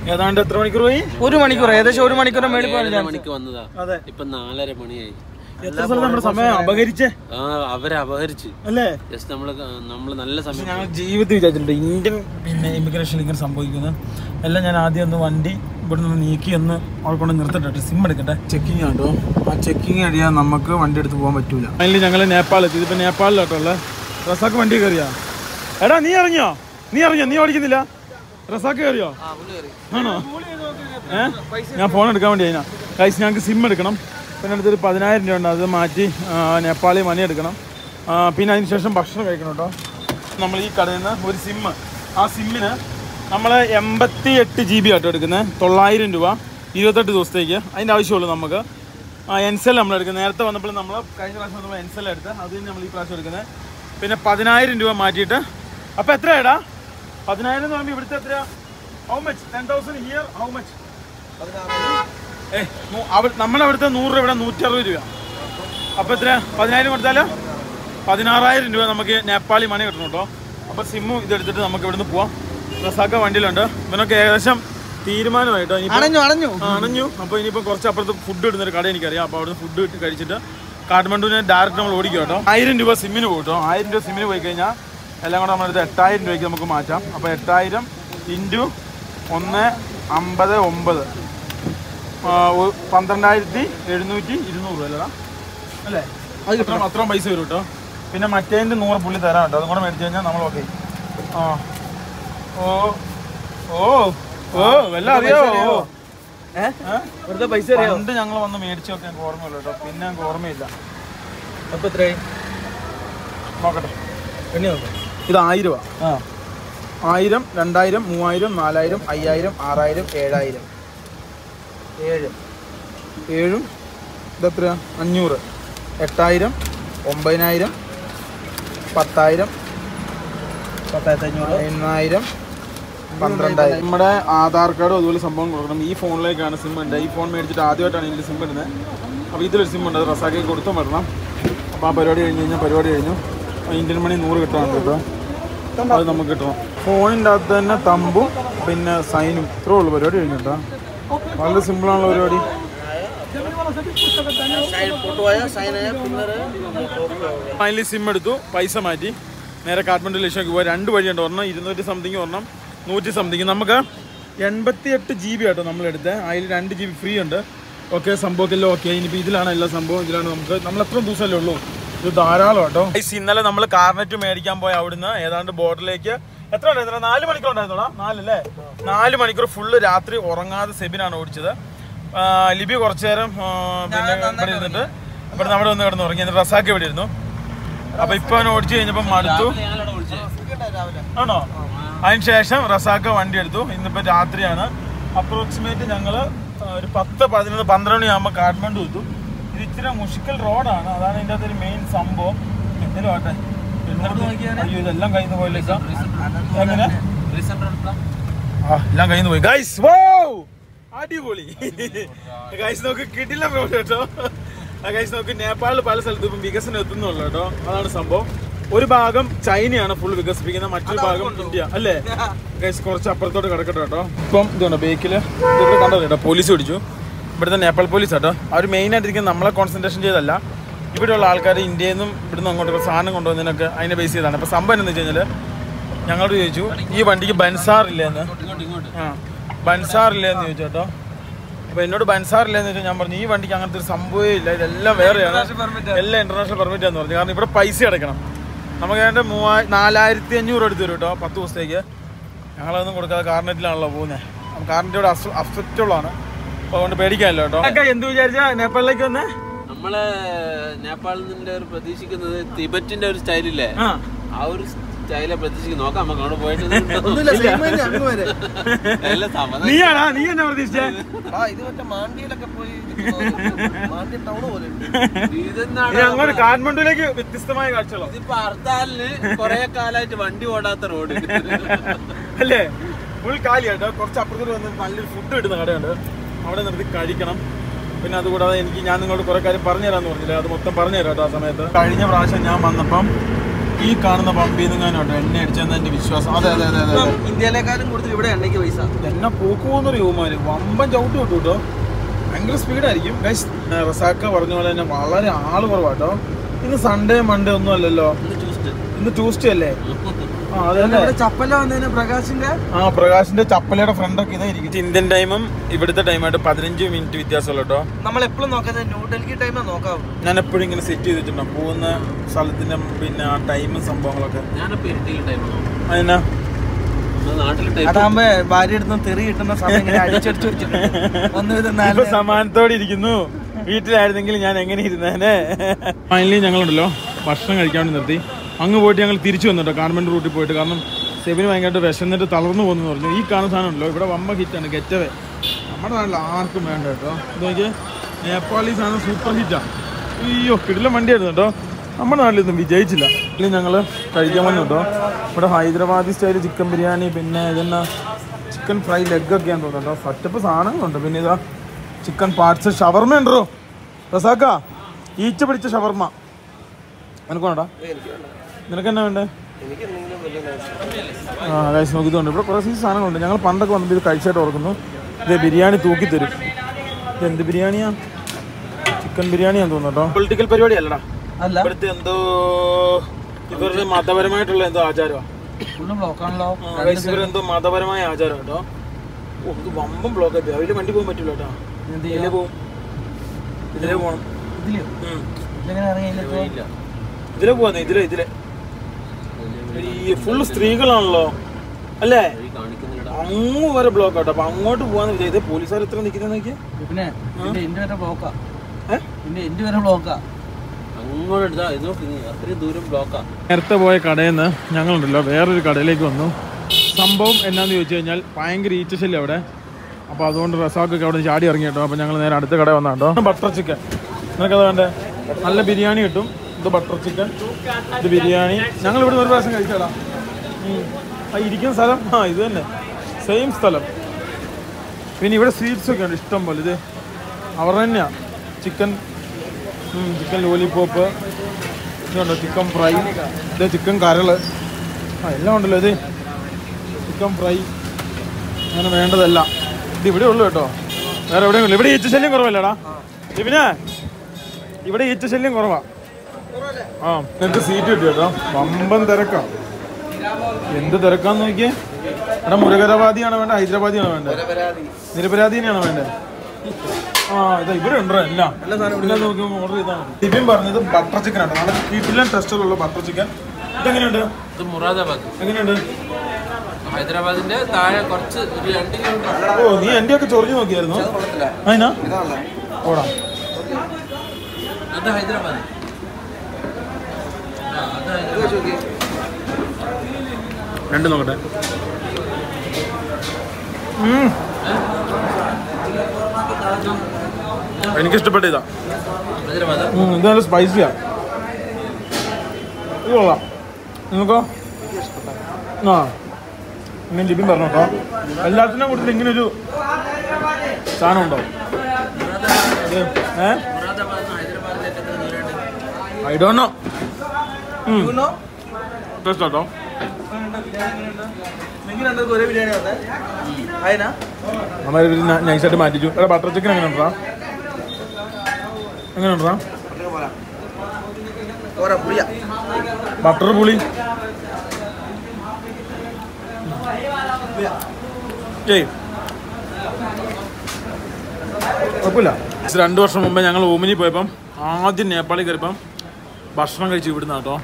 ഏതാണ്ട് എത്ര മണിക്കൂർ പോയി ഒരു മണിക്കൂർ ഏകദേശം ഒരു മണിക്കൂർ മേളിൽ പോകാൻ ഏഴര മണിക്ക് വന്നതാ അതെ ഇപ്പൊ നാലര മണിയായി എത്ര സ്ഥലം നമ്മുടെ സമയം അപകരിച്ചേ ആ അവരെ അപഹരിച്ച് അല്ലേ ജസ്റ്റ് നമ്മള് നമ്മള് നല്ല സമയം ഞങ്ങൾ ജീവിതത്തിൽ വിചാരിച്ചിട്ടുണ്ട് ഇന്ത്യൻ പിന്നെ ഇമിഗ്രേഷനിൽ ഇങ്ങനെ സംഭവിക്കുന്നത് എല്ലാം ഞാൻ ആദ്യം ഒന്ന് വണ്ടി ഇവിടെ നിന്ന് നീക്കി ഒന്ന് അവിടെ കൊണ്ട് നിർത്തട്ടെ സിം എടുക്കട്ടെ ചെക്കിങ് ആണ്ടോ ആ ചെക്കിങ് കഴിയാൻ നമുക്ക് വണ്ടി എടുത്ത് പോകാൻ പറ്റൂല അതിൽ ഞങ്ങൾ നേപ്പാൾ എത്തി ഇതിപ്പോൾ നേപ്പാളിലാട്ടോ ഉള്ളത് റസാക്ക് വണ്ടി കയറിയാ എടാ നീ ഇറങ്ങിയോ നീ ഇറങ്ങിയോ നീ ഓടിക്കുന്നില്ല റസാക്ക് കയറിയോ ആണോ ഏ ഞാൻ ഫോൺ എടുക്കാൻ വേണ്ടി അതിനാ കൈസ് ഞങ്ങൾക്ക് സിം എടുക്കണം പിന്നെ അടുത്തൊരു പതിനായിരം രൂപ ഉണ്ട് അത് മാറ്റി ആ, നേപ്പാളി മണി എടുക്കണം ആ, പിന്നെ അതിന് ശേഷം ഭക്ഷണം കഴിക്കണം കേട്ടോ നമ്മൾ ഈ കടയിൽ നിന്ന് ഒരു സിമ്മ് ആ സിമ്മിന് നമ്മൾ എൺപത്തി എട്ട് ജി ബി ആട്ടോ എടുക്കുന്നത് തൊള്ളായിരം രൂപ ഇരുപത്തെട്ട് ദിവസത്തേക്ക് അതിൻ്റെ ആവശ്യമുള്ളൂ നമുക്ക് എൻസെൽ നമ്മൾ എടുക്കുന്നത് നേരത്തെ വന്നപ്പോൾ നമ്മൾ കഴിഞ്ഞ പ്രാവശ്യം നമ്മൾ എൻസെൽ എടുത്ത് അത് തന്നെ നമ്മൾ ഈ പ്രാവശ്യം എടുക്കുന്നത് പിന്നെ പതിനായിരം രൂപ മാറ്റിയിട്ട് അപ്പോൾ എത്രയാടാ പതിനായിരം എന്ന് പറയുമ്പോൾ ഇവിടുത്തെ എത്രയാ how much ten thousand here how much ഏ നമ്മളവിടുത്തെ നൂറ് രൂപ ഇവിടെ നൂറ്റി അറുപത് രൂപ അപ്പോൾ എത്ര പതിനായിരം കൊടുത്താലോ പതിനാറായിരം രൂപ നമുക്ക് നേപ്പാളി മണി കിട്ടണം കേട്ടോ അപ്പോൾ സിമ്മും ഇതെടുത്തിട്ട് നമുക്ക് ഇവിടുന്ന് പോവാം റസാക്ക വണ്ടിയിലുണ്ട് ഇവനൊക്കെ ഏകദേശം തീരുമാനമായിട്ടോ ഇനി അണഞ്ഞു അണഞ്ഞു അണഞ്ഞു അപ്പോൾ ഇനിയിപ്പോൾ കുറച്ച് അപ്പുറത്ത് ഫുഡ് ഇടുന്നൊരു കട എനിക്കറിയാം അപ്പോൾ അവിടുന്ന് ഫുഡ് ഇട്ട് കഴിച്ചിട്ട് കാഠ്മണ്ഡുവിനെ ഡയറക്റ്റ് നമ്മൾ ഓടിക്കും കേട്ടോ ആയിരം രൂപ സിമ്മിന് പോകും കേട്ടോ ആയിരം രൂപ സിമ്മിന് പോയി കഴിഞ്ഞാൽ എല്ലാം കൂടെ നമ്മളെടുത്ത് എട്ടായിരം രൂപയ്ക്ക് നമുക്ക് മാറ്റാം അപ്പോൾ എട്ടായിരം ഇൻറ്റു ഒന്ന് അമ്പത് ഒമ്പത് ആ, ഒ- പന്ത്രണ്ടായിരത്തി എഴുന്നൂറ്റി ഇരുന്നൂറ് രൂപ അല്ലടാ അല്ലേ അത് കിട്ടണം അത്രയും പൈസ വരും കേട്ടോ പിന്നെ മറ്റേതിൻ്റെ നൂറ് പുള്ളി തരാം കേട്ടോ അതും കൂടെ മേടിച്ച് കഴിഞ്ഞാൽ നമ്മൾ ഓക്കെ ആ ഓ ഓ ഓ വല്ല അറിയാവോ ഏ? വെറുതെ പൈസ അറിയാവോ പണ്ട് ഞങ്ങൾ വന്ന് മേടിച്ചൊക്കെ ഞങ്ങൾക്ക് ഓർമ്മയില്ല കേട്ടോ പിന്നെ ഞങ്ങൾക്ക് ഓർമ്മയില്ല അപ്പൊ എത്രയായി നോക്കട്ടെ എണ്ണി നോക്കാം ഇത് ആയിരം ആ ആയിരം രണ്ടായിരം മൂവായിരം നാലായിരം അയ്യായിരം ആറായിരം ഏഴായിരം ഏഴ് ഏഴും ഇതെത്ര അഞ്ഞൂറ് എട്ടായിരം ഒമ്പതിനായിരം പത്തായിരം പത്തായിരത്തി അഞ്ഞൂറ് എണ്ണായിരം പന്ത്രണ്ടായിരം നമ്മുടെ ആധാർ കാർഡും അതുപോലെ സംഭവം കൊടുക്കണം ഈ ഫോണിലേക്കാണ് സിം ഉണ്ട് ഈ ഫോൺ മേടിച്ചിട്ട് ആദ്യമായിട്ടാണ് ഇതിൽ സിം ഇടുന്നത് അപ്പോൾ ഇതിലൊരു സിം ഉണ്ട് അത് റസാക്കി കൊടുത്തും വരണം അപ്പോൾ ആ പരിപാടി കഴിഞ്ഞ് കഴിഞ്ഞാൽ പരിപാടി കഴിഞ്ഞു ആ ഇന്ത്യൻ മണി നൂറ് കിട്ടാറുണ്ട് കേട്ടോ അത് നമുക്ക് കിട്ടണം ഫോണിൻ്റെ അകത്ത് തന്നെ തമ്പും പിന്നെ സൈനും ഇത്രേ ഉള്ളൂ പരിപാടി കഴിഞ്ഞു കേട്ടോ വളരെ സിമ്പിളാണല്ലോ പരിപാടി ഫൈനലി സിം എടുത്തു പൈസ മാറ്റി നേരെ കാഠ്മണ്ഡു ലക്ഷ്യക്ക് പോയി രണ്ട് വഴിയുണ്ട് ഒരെണ്ണം ഇരുന്നൂറ്റി സംതിങ് ഒരെണ്ണം നൂറ്റി സംതിങ് നമുക്ക് എൺപത്തി എട്ട് ജി ബി ആട്ടോ നമ്മളെടുത്ത് അതിൽ രണ്ട് ജി ബി ഫ്രീ ഉണ്ട് ഓക്കെ സംഭവത്തില്ല ഓക്കെ ഇനിയിപ്പോൾ ഇതിലാണ് എല്ലാ സംഭവം ഇതിലാണ് നമുക്ക് നമ്മൾ എത്ര ദിവസമല്ലേ ഉള്ളൂ ഇത് ധാരാളം കേട്ടോ ഇന്നലെ നമ്മൾ കാർനെറ്റ് മേടിക്കാൻ പോയ അവിടുന്ന് ഏതാണ്ട് ബോർഡറിലേക്ക് എത്ര ഉണ്ടായിരുന്നു നാല് മണിക്കൂർ ഉണ്ടായിരുന്നോളാം നാലല്ലേ നാല് മണിക്കൂർ ഫുള്ള് രാത്രി ഉറങ്ങാതെ സെബിനാണ് ഓടിച്ചത് ആ, ലിബി കുറച്ചു നേരം ആ, പിന്നെ ഇവിടെ ഇരുന്നിട്ട് ഇവിടെ നമ്മുടെ വന്ന് കിടന്ന് ഉറങ്ങി എന്നിട്ട് റസാക്ക് ഇവിടെ ഇരുന്നു അപ്പൊ ഇപ്പൊ അവൻ ഓടിച്ചു കഴിഞ്ഞപ്പോ മടുത്തു ഞങ്ങളവിടെ വിളിച്ചേ ആണോ അതിനുശേഷം റസാക്ക വണ്ടി എടുത്തു ഇന്നിപ്പോ രാത്രിയാണ് അപ്രോക്സിമേറ്റ് ഞങ്ങള് ആ, ഒരു പത്ത് പതിനൊന്ന് പന്ത്രണ്ട് മണിയാകുമ്പോൾ കാഠ്മണ്ഡു എത്തും ഇത് ഇച്ചിരി മുഷിക്കൽ റോഡാണ് അതാണ് ഇതിന്റെ അകത്തൊരു മെയിൻ സംഭവം എന്തെങ്കിലും ആട്ടെ എന്നിട്ട് അയ്യോ ഇതെല്ലാം കയ്യിൽ നിന്ന് പോയില്ലേക്കാം എങ്ങനെ ആ എല്ലാം കയ്യിൽ നിന്ന് പോയി ഗൈസ് വോ അടിപൊളി ഗൈസ് നോക്ക് കിട്ടില്ല റോഡ് കേട്ടോ ഗൈസ് നോക്ക് നേപ്പാളിൽ പല സ്ഥലത്തും ഇപ്പം വികസനം എത്തുന്നുള്ളൂ കേട്ടോ അതാണ് സംഭവം ഒരു ഭാഗം ചൈനയാണ് ഫുൾ വികസിപ്പിക്കുന്നത് മറ്റൊരു ഭാഗം ഇന്ത്യ അല്ലേ ഗൈസ് കുറച്ച് അപ്പുറത്തോട്ട് കിടക്കട്ടെ കേട്ടോ ഇപ്പം ഇതുണ്ട് ബേക്കിൽ ഇതിവിടെ കണ്ടോ കേട്ടോ പോലീസ് പിടിച്ചു ഇവിടുത്തെ നേപ്പാൾ പോലീസ് കേട്ടോ അവർ മെയിൻ ആയിട്ടിരിക്കുന്നത് നമ്മളെ കോൺസെൻട്രേഷൻ ചെയ്തല്ല ഇവിടെയുള്ള ആൾക്കാർ ഇന്ത്യയിൽ നിന്നും ഇവിടുന്ന് അങ്ങോട്ടൊക്കെ സാധനം കൊണ്ടുവന്നതിനൊക്കെ അതിനെ ബേസ് ചെയ്താണ് അപ്പോൾ സംഭവം എന്ന് വെച്ച് കഴിഞ്ഞാൽ ഞങ്ങളോട് ചോദിച്ചു ഈ വണ്ടിക്ക് ബൻസാർ ഇല്ലെന്ന് ഇങ്ങോട്ട് ഇങ്ങോട്ട് ആ ബൻസാർ ഇല്ലെന്ന് ചോദിച്ചു കേട്ടോ അപ്പോൾ എന്നോട് ബൻസാർ ഇല്ലെന്ന് ചോദിച്ചാൽ ഞാൻ പറഞ്ഞു ഈ വണ്ടിക്ക് അങ്ങനത്തെ ഒരു സംഭവമേ ഇല്ല ഇതെല്ലാം വേറെയാണ് എല്ലാം ഇന്റർനാഷണൽ പെർമിറ്റ് എന്ന് പറഞ്ഞു കാരണം ഇവിടെ പൈസ അടയ്ക്കണം നമുക്ക് അതിൻ്റെ മൂവായി നാലായിരത്തി അഞ്ഞൂറ് എടുത്ത് തരും കേട്ടോ പത്ത് ദിവസത്തേക്ക് ഞങ്ങളതൊന്നും കൊടുക്കാതെ കാർനെറ്റിലാണല്ലോ പോകുന്നത് കാർനെറ്റ് ഇവിടെ അഫക്റ്റുള്ളതാണ് അപ്പോൾ അതുകൊണ്ട് പേടിക്കാനല്ലോ കേട്ടോ എന്ത് വിചാരിച്ചാ നേപ്പാളിലേക്ക് വന്നേ നമ്മള് നേപ്പാളിൽ നിന്റെ ഒരു പ്രതീക്ഷിക്കുന്നത് തിബറ്റിന്റെ ഒരു സ്റ്റൈലില്ലേ ആ ആ ഒരു സ്റ്റൈലെ പ്രതീക്ഷിക്കുന്നു നോക്കാം നമുക്ക് അവിടെ പോയിട്ട് ഒന്നുമില്ല സിനിമ അങ്ങ് വരെ എല്ലാം സമ്മതം നീയാണാ നീ എന്നാ പ്രതീക്ഷിച്ചേ ആ ഇത് മറ്റേ മാണ്ടിയിലൊക്കെ പോയി നിൽക്കുന്ന മാണ്ടി ടൗണ് പോലെ ഉണ്ട്. ഇതെന്താണ് ഇനി അങ്ങോട്ട് കാഠ്മണ്ഡുവിലേക്ക് വ്യത്യസ്തമായ കാഴ്ചകളോ ഇതിപ്പോ ഹർത്താലിന് കൊറേ കാലായിട്ട് വണ്ടി ഓടാത്ത റോഡ് അല്ലേ ഫുൾ കാലി കേട്ടോ കുറച്ച് അപ്പുറത്തോട്ട് വന്ന് നല്ലൊരു ഫുഡ് കിട്ടുന്ന കടയുണ്ട് അവിടെ നിർത്തി കഴിക്കണം പിന്നെ അതുകൂടാതെ എനിക്ക് ഞാൻ നിങ്ങളോട് കുറെ കാര്യം പറഞ്ഞു തരാന്ന് പറഞ്ഞില്ല അത് മൊത്തം പറഞ്ഞു തരാം കേട്ടോ ആ സമയത്ത് കഴിഞ്ഞ പ്രാവശ്യം ഞാൻ വന്നപ്പം ഈ കാണുന്ന പമ്പിൽ നിന്ന് കേട്ടോ എണ്ണ അടിച്ചെന്ന് എൻ്റെ വിശ്വാസം അതെ അതെ അതെ അതെ ഇപ്പം ഇന്ത്യയിലേക്കാരും കൊടുത്ത് ഇവിടെ എണ്ണയ്ക്ക് പൈസ എന്നെ പോക്കുമെന്നൊരു യുവമാര് വമ്പൻ ചവിട്ട് കിട്ടും കേട്ടോ ഭയങ്കര സ്പീഡായിരിക്കും ഗൈസ് റസാക്ക പറഞ്ഞ പോലെ തന്നെ വളരെ ആള് കുറവാട്ടോ ഇന്ന് സൺഡേ മൺഡേ ഒന്നും അല്ലല്ലോ ഇന്ന് ട്യൂസ്ഡേ ഇന്ന് ട്യൂസ്ഡേ അല്ലേ ആ അതല്ലേ ഇവിടെ ചപ്പല വന്നതിന് പ്രകാശിന്റെ ആ പ്രകാശിന്റെ ചപ്പലയുടെ ഫ്രണ്ടൊക്കെ ഇതായിരിക്കും ഇന്ത്യൻ ടൈമും ഇവിടുത്തെ ടൈമായിട്ട് പതിനഞ്ച് മിനിറ്റ് വ്യത്യാസമുള്ള കേട്ടോ നമ്മൾ എപ്പോഴും നോക്കുന്നത് ന്യൂഡൽഹി ടൈമേ നോക്കാവൂ ഞാൻ എപ്പോഴും ഇങ്ങനെ സെറ്റ് ചെയ്തിട്ടുണ്ടോ പോകുന്ന സ്ഥലത്തിന്റെ പിന്നെ ആ ടൈമും സംഭവങ്ങളൊക്കെ ഞാനിപ്പോ ഇരുട്ടിയിൽ ടൈമാണ് അതിനാ നാട്ടിൽ ടൈം അതാകുമ്പോ ഭാര്യ എടുത്ത് തെറി കിട്ടുന്ന സമയം ഇങ്ങനെ അടിച്ചടിച്ച് വെച്ചിട്ടുണ്ട് ഒന്ന് ഇത് നാല് ഇപ്പൊ സമാനത്തോടെ ഇരിക്കുന്നു വീട്ടിലായിരുന്നെങ്കിൽ ഞാൻ എങ്ങനെ ഇരുന്നേനെ ഫൈനലി ഞങ്ങളുണ്ടല്ലോ ഭക്ഷണം കഴിക്കാൻ വേണ്ടി നിർത്തി അങ്ങ് പോയിട്ട് ഞങ്ങൾ തിരിച്ചു വന്നിട്ടോ കാൺമെന്റ് റൂട്ടിൽ പോയിട്ട് കാരണം സെബിന് ഭയങ്കരമായിട്ട് വിശന്നിട്ട് തളർന്നു പോകുന്നു പറഞ്ഞു ഈ കാണുന്ന സാധനം ഉണ്ടല്ലോ ഇവിടെ വമ്പ ഹിറ്റാണ് ഗെറ്റവേ നമ്മുടെ നാട്ടിൽ ആർക്കും വേണ്ട കേട്ടോ ഇത് നോക്കിയേ നേപ്പാളി സാധനം സൂപ്പർ ഹിറ്റാണ് അയ്യോ കിടിലം വണ്ടിയായിരുന്നു കേട്ടോ നമ്മുടെ നാട്ടിലൊന്നും വിജയിച്ചില്ല ഇതിൽ ഞങ്ങൾ കഴിക്കാൻ വന്നു കേട്ടോ ഇവിടെ ഹൈദരാബാദി സ്റ്റൈൽ ചിക്കൻ ബിരിയാണി പിന്നെ ഇതെന്നാ ചിക്കൻ ഫ്രൈ ലെഗ് ഒക്കെയാന്ന് തോന്നുന്നു കേട്ടോ ഫറ്റപ്പ് സാധനങ്ങളുണ്ട് പിന്നെ ഇതാ ചിക്കൻ പാർട്സ് ഷവർമ ഉണ്ടോ റസാക്ക ഈച്ച പിടിച്ച ഷവർമ നിനക്ക് വേണ്ട നിനക്ക് എന്നാ വേണ്ടേ എനിക്ക് എന്തെങ്കിലും വലിയ ആ കഴിച്ച് നോക്കിയതുകൊണ്ട് ഇവിടെ കുറേ സൈസ് സാധനങ്ങളുണ്ട് ഞങ്ങൾ പണ്ടൊക്കെ വന്നിട്ട് ഇത് കഴിച്ചായിട്ട് ഓർക്കുന്നു ഇത് ബിരിയാണി തൂക്കി തരും ഇത് എന്ത് ബിരിയാണിയാ ചിക്കൻ ബിരിയാണിയാന്ന് തോന്നുന്നു കേട്ടോ പൊളിറ്റിക്കൽ പരിപാടി അല്ലടാ അല്ല ഇവിടുത്തെ എന്തോ ഇവരുടെ മതപരമായിട്ടുള്ള എന്തോ ആചാരമാണ് ഫുള്ള് ബ്ലോക്കാണല്ലോ ഇവരെന്തോ മതപരമായ ആചാരം കേട്ടോ ഓ ഇത് വമ്പം ബ്ലോക്ക് ആയി അതിൽ വണ്ടി പോകാൻ പറ്റില്ല കേട്ടോ എന്ത് ഇതിലേ പോവും ഇതിലേ പോകണം ഇതില് ഉം. ഇതെങ്ങനെ ഇറങ്ങിയില്ല ഇല്ല ഇതിലേ പോവാന്നേ ഇതിലേ ഇതിലേ ഈ ഫുള്ള് സ്ത്രീകളാണല്ലോ അല്ലേ വഴി കാണിക്കുന്നില്ല അങ്ങ് വരെ ബ്ലോക്ക് ആട്ടോ അപ്പൊ അങ്ങോട്ട് പോവാന്ന് വിചാരിച്ചത് പോലീസുകാർ എത്ര നിൽക്കുന്നത് നോക്കിയേ പിന്നെ എന്റെ എന്റെ വരെ ബ്ലോക്കാ ഏ? എന്റെ എന്റെ വരെ ബ്ലോക്കാ അങ്ങോട്ട് എടുത്താ ഇത് നോക്ക് നീ അത്രയും ദൂരം ബ്ലോക്കാ നേരത്തെ പോയ കടയിൽ നിന്ന് ഞങ്ങളുണ്ടല്ലോ വേറൊരു കടയിലേക്ക് വന്നു സംഭവം എന്നാന്ന് ചോദിച്ചു കഴിഞ്ഞാൽ ഭയങ്കര ഈച്ചശല്യം അവിടെ അപ്പോൾ അതുകൊണ്ട് റസാക്കൊക്കെ അവിടെ നിന്ന് ചാടി ഇറങ്ങി കേട്ടോ അപ്പോൾ ഞങ്ങൾ നേരെ അടുത്ത കട വന്നാ കേട്ടോ ബട്ടർ ചിക്കൻ നിനക്കത് വേണ്ടേ നല്ല ബിരിയാണി കിട്ടും ഇത് ബട്ടർ ചിക്കൻ ഇത് ബിരിയാണി ഞങ്ങൾ ഇവിടെ ഒരു പ്രാവശ്യം കഴിച്ചടാ ആ ഇരിക്കുന്ന സ്ഥലം ആ ഇത് തന്നെ സെയിം സ്ഥലം പിന്നെ ഇവിടെ സ്വീറ്റ്സ് ഒക്കെ ഉണ്ട് ഇഷ്ടം പോലെ ഇത് അവർ തന്നെയാണ് ചിക്കൻ ചിക്കൻ ലോലിപോപ്പ് ഇതുണ്ടോ ചിക്കൻ ഫ്രൈ ഇത് ചിക്കൻ കരള് ആ എല്ലാം ഉണ്ടല്ലോ ഇത് ചിക്കൻ ഫ്രൈ അങ്ങനെ വേണ്ടതെല്ലാം ഇത് ഇവിടെ ഉള്ളു കേട്ടോ വേറെ എവിടെയും ഇല്ല ഇവിടെ ഈച്ച ശല്യം കുറവല്ലേടാ പിന്നെ ഇവിടെ ഈച്ച ശല്യം കുറവാ ആ നിങ്ങൾക്ക് സീറ്റ് കിട്ടി കേട്ടോ വമ്പൻ തിരക്കാ എന്ത് തിരക്കാന്ന് നോക്കിയേ ഇവിടെ മുരകരവാദിയാണോ വേണ്ടത് ഹൈദരാബാദിയാണോ വേണ്ടത് നിരപരാധീനെയാണോ വേണ്ടത് ആ ഇതാ ഇവിടെ ഉണ്ടോ എല്ലാം എല്ലാം നോക്കി ഓർഡർ ചെയ്താൽ മതി ദിവ്യം പറഞ്ഞത് ബട്ടർ ചിക്കൻ ആണ് നല്ല കിടിലൻ ടെസ്റ്റിലുള്ള ബട്ടർ ചിക്കൻ ഇതെങ്ങനെയുണ്ട് ഇത് മുറാദാബാദ് എങ്ങനെയുണ്ട് ഹൈദരാബാദിന്റെ താഴെ കുറച്ച് ഒരു രണ്ട് കിലോമീറ്റർ ഓ നീ എൻ്റെ ഒക്കെ ചൊറിഞ്ഞു നോക്കിയായിരുന്നു കൊള്ളത്തില്ല അതിനാ ഇതാണല്ലോ ഓടാ അത് ഹൈദരാബാദ് ആ, അത് ഇത് ഹൈദരാബാദ് വെച്ച് നോക്കിയേ രണ്ട് നോക്കട്ടെ ഉം. എനിക്ക് ഇഷ്ടപ്പെട്ട ഇതാ ഹൈദരാബാദ് ഉം, ഇത് നല്ല സ്പൈസിയാ ഇത് കൊള്ളാം നിങ്ങൾക്കോ ആ ഇങ്ങനെ ലിപിൻ പറഞ്ഞു കേട്ടോ എല്ലാത്തിനും കൂടുതൽ ഇങ്ങനെ ഒരു സാധനം ഉണ്ടോ ഇത്, ഏ മുറാദാബാദ് ഹൈദരാബാദിലേക്ക് എത്ര ദൂരമുണ്ട് I don't know you know taste കേട്ടോ നിങ്ങൾ രണ്ടുപേർക്ക് ഒരേ ബിരിയാണി വന്നേ അതിനാ നമ്മൾ നൈസായിട്ട് മാറ്റിച്ചു എടാ ബട്ടർ ചിക്കൻ എങ്ങനെ ഉണ്ടാ എങ്ങനെ ഉണ്ടാ ഒറ്റ പോരാ പോരാ പുളിയാ ബട്ടർ പുളി ഏയ് കുഴപ്പമില്ല രണ്ട് വർഷം മുമ്പേ ഞങ്ങൾ ഓമിനി പോയപ്പം ആദ്യം നേപ്പാളിൽ കയറിയപ്പം ഭക്ഷണം കഴിച്ച് ഇവിടുന്ന് കേട്ടോ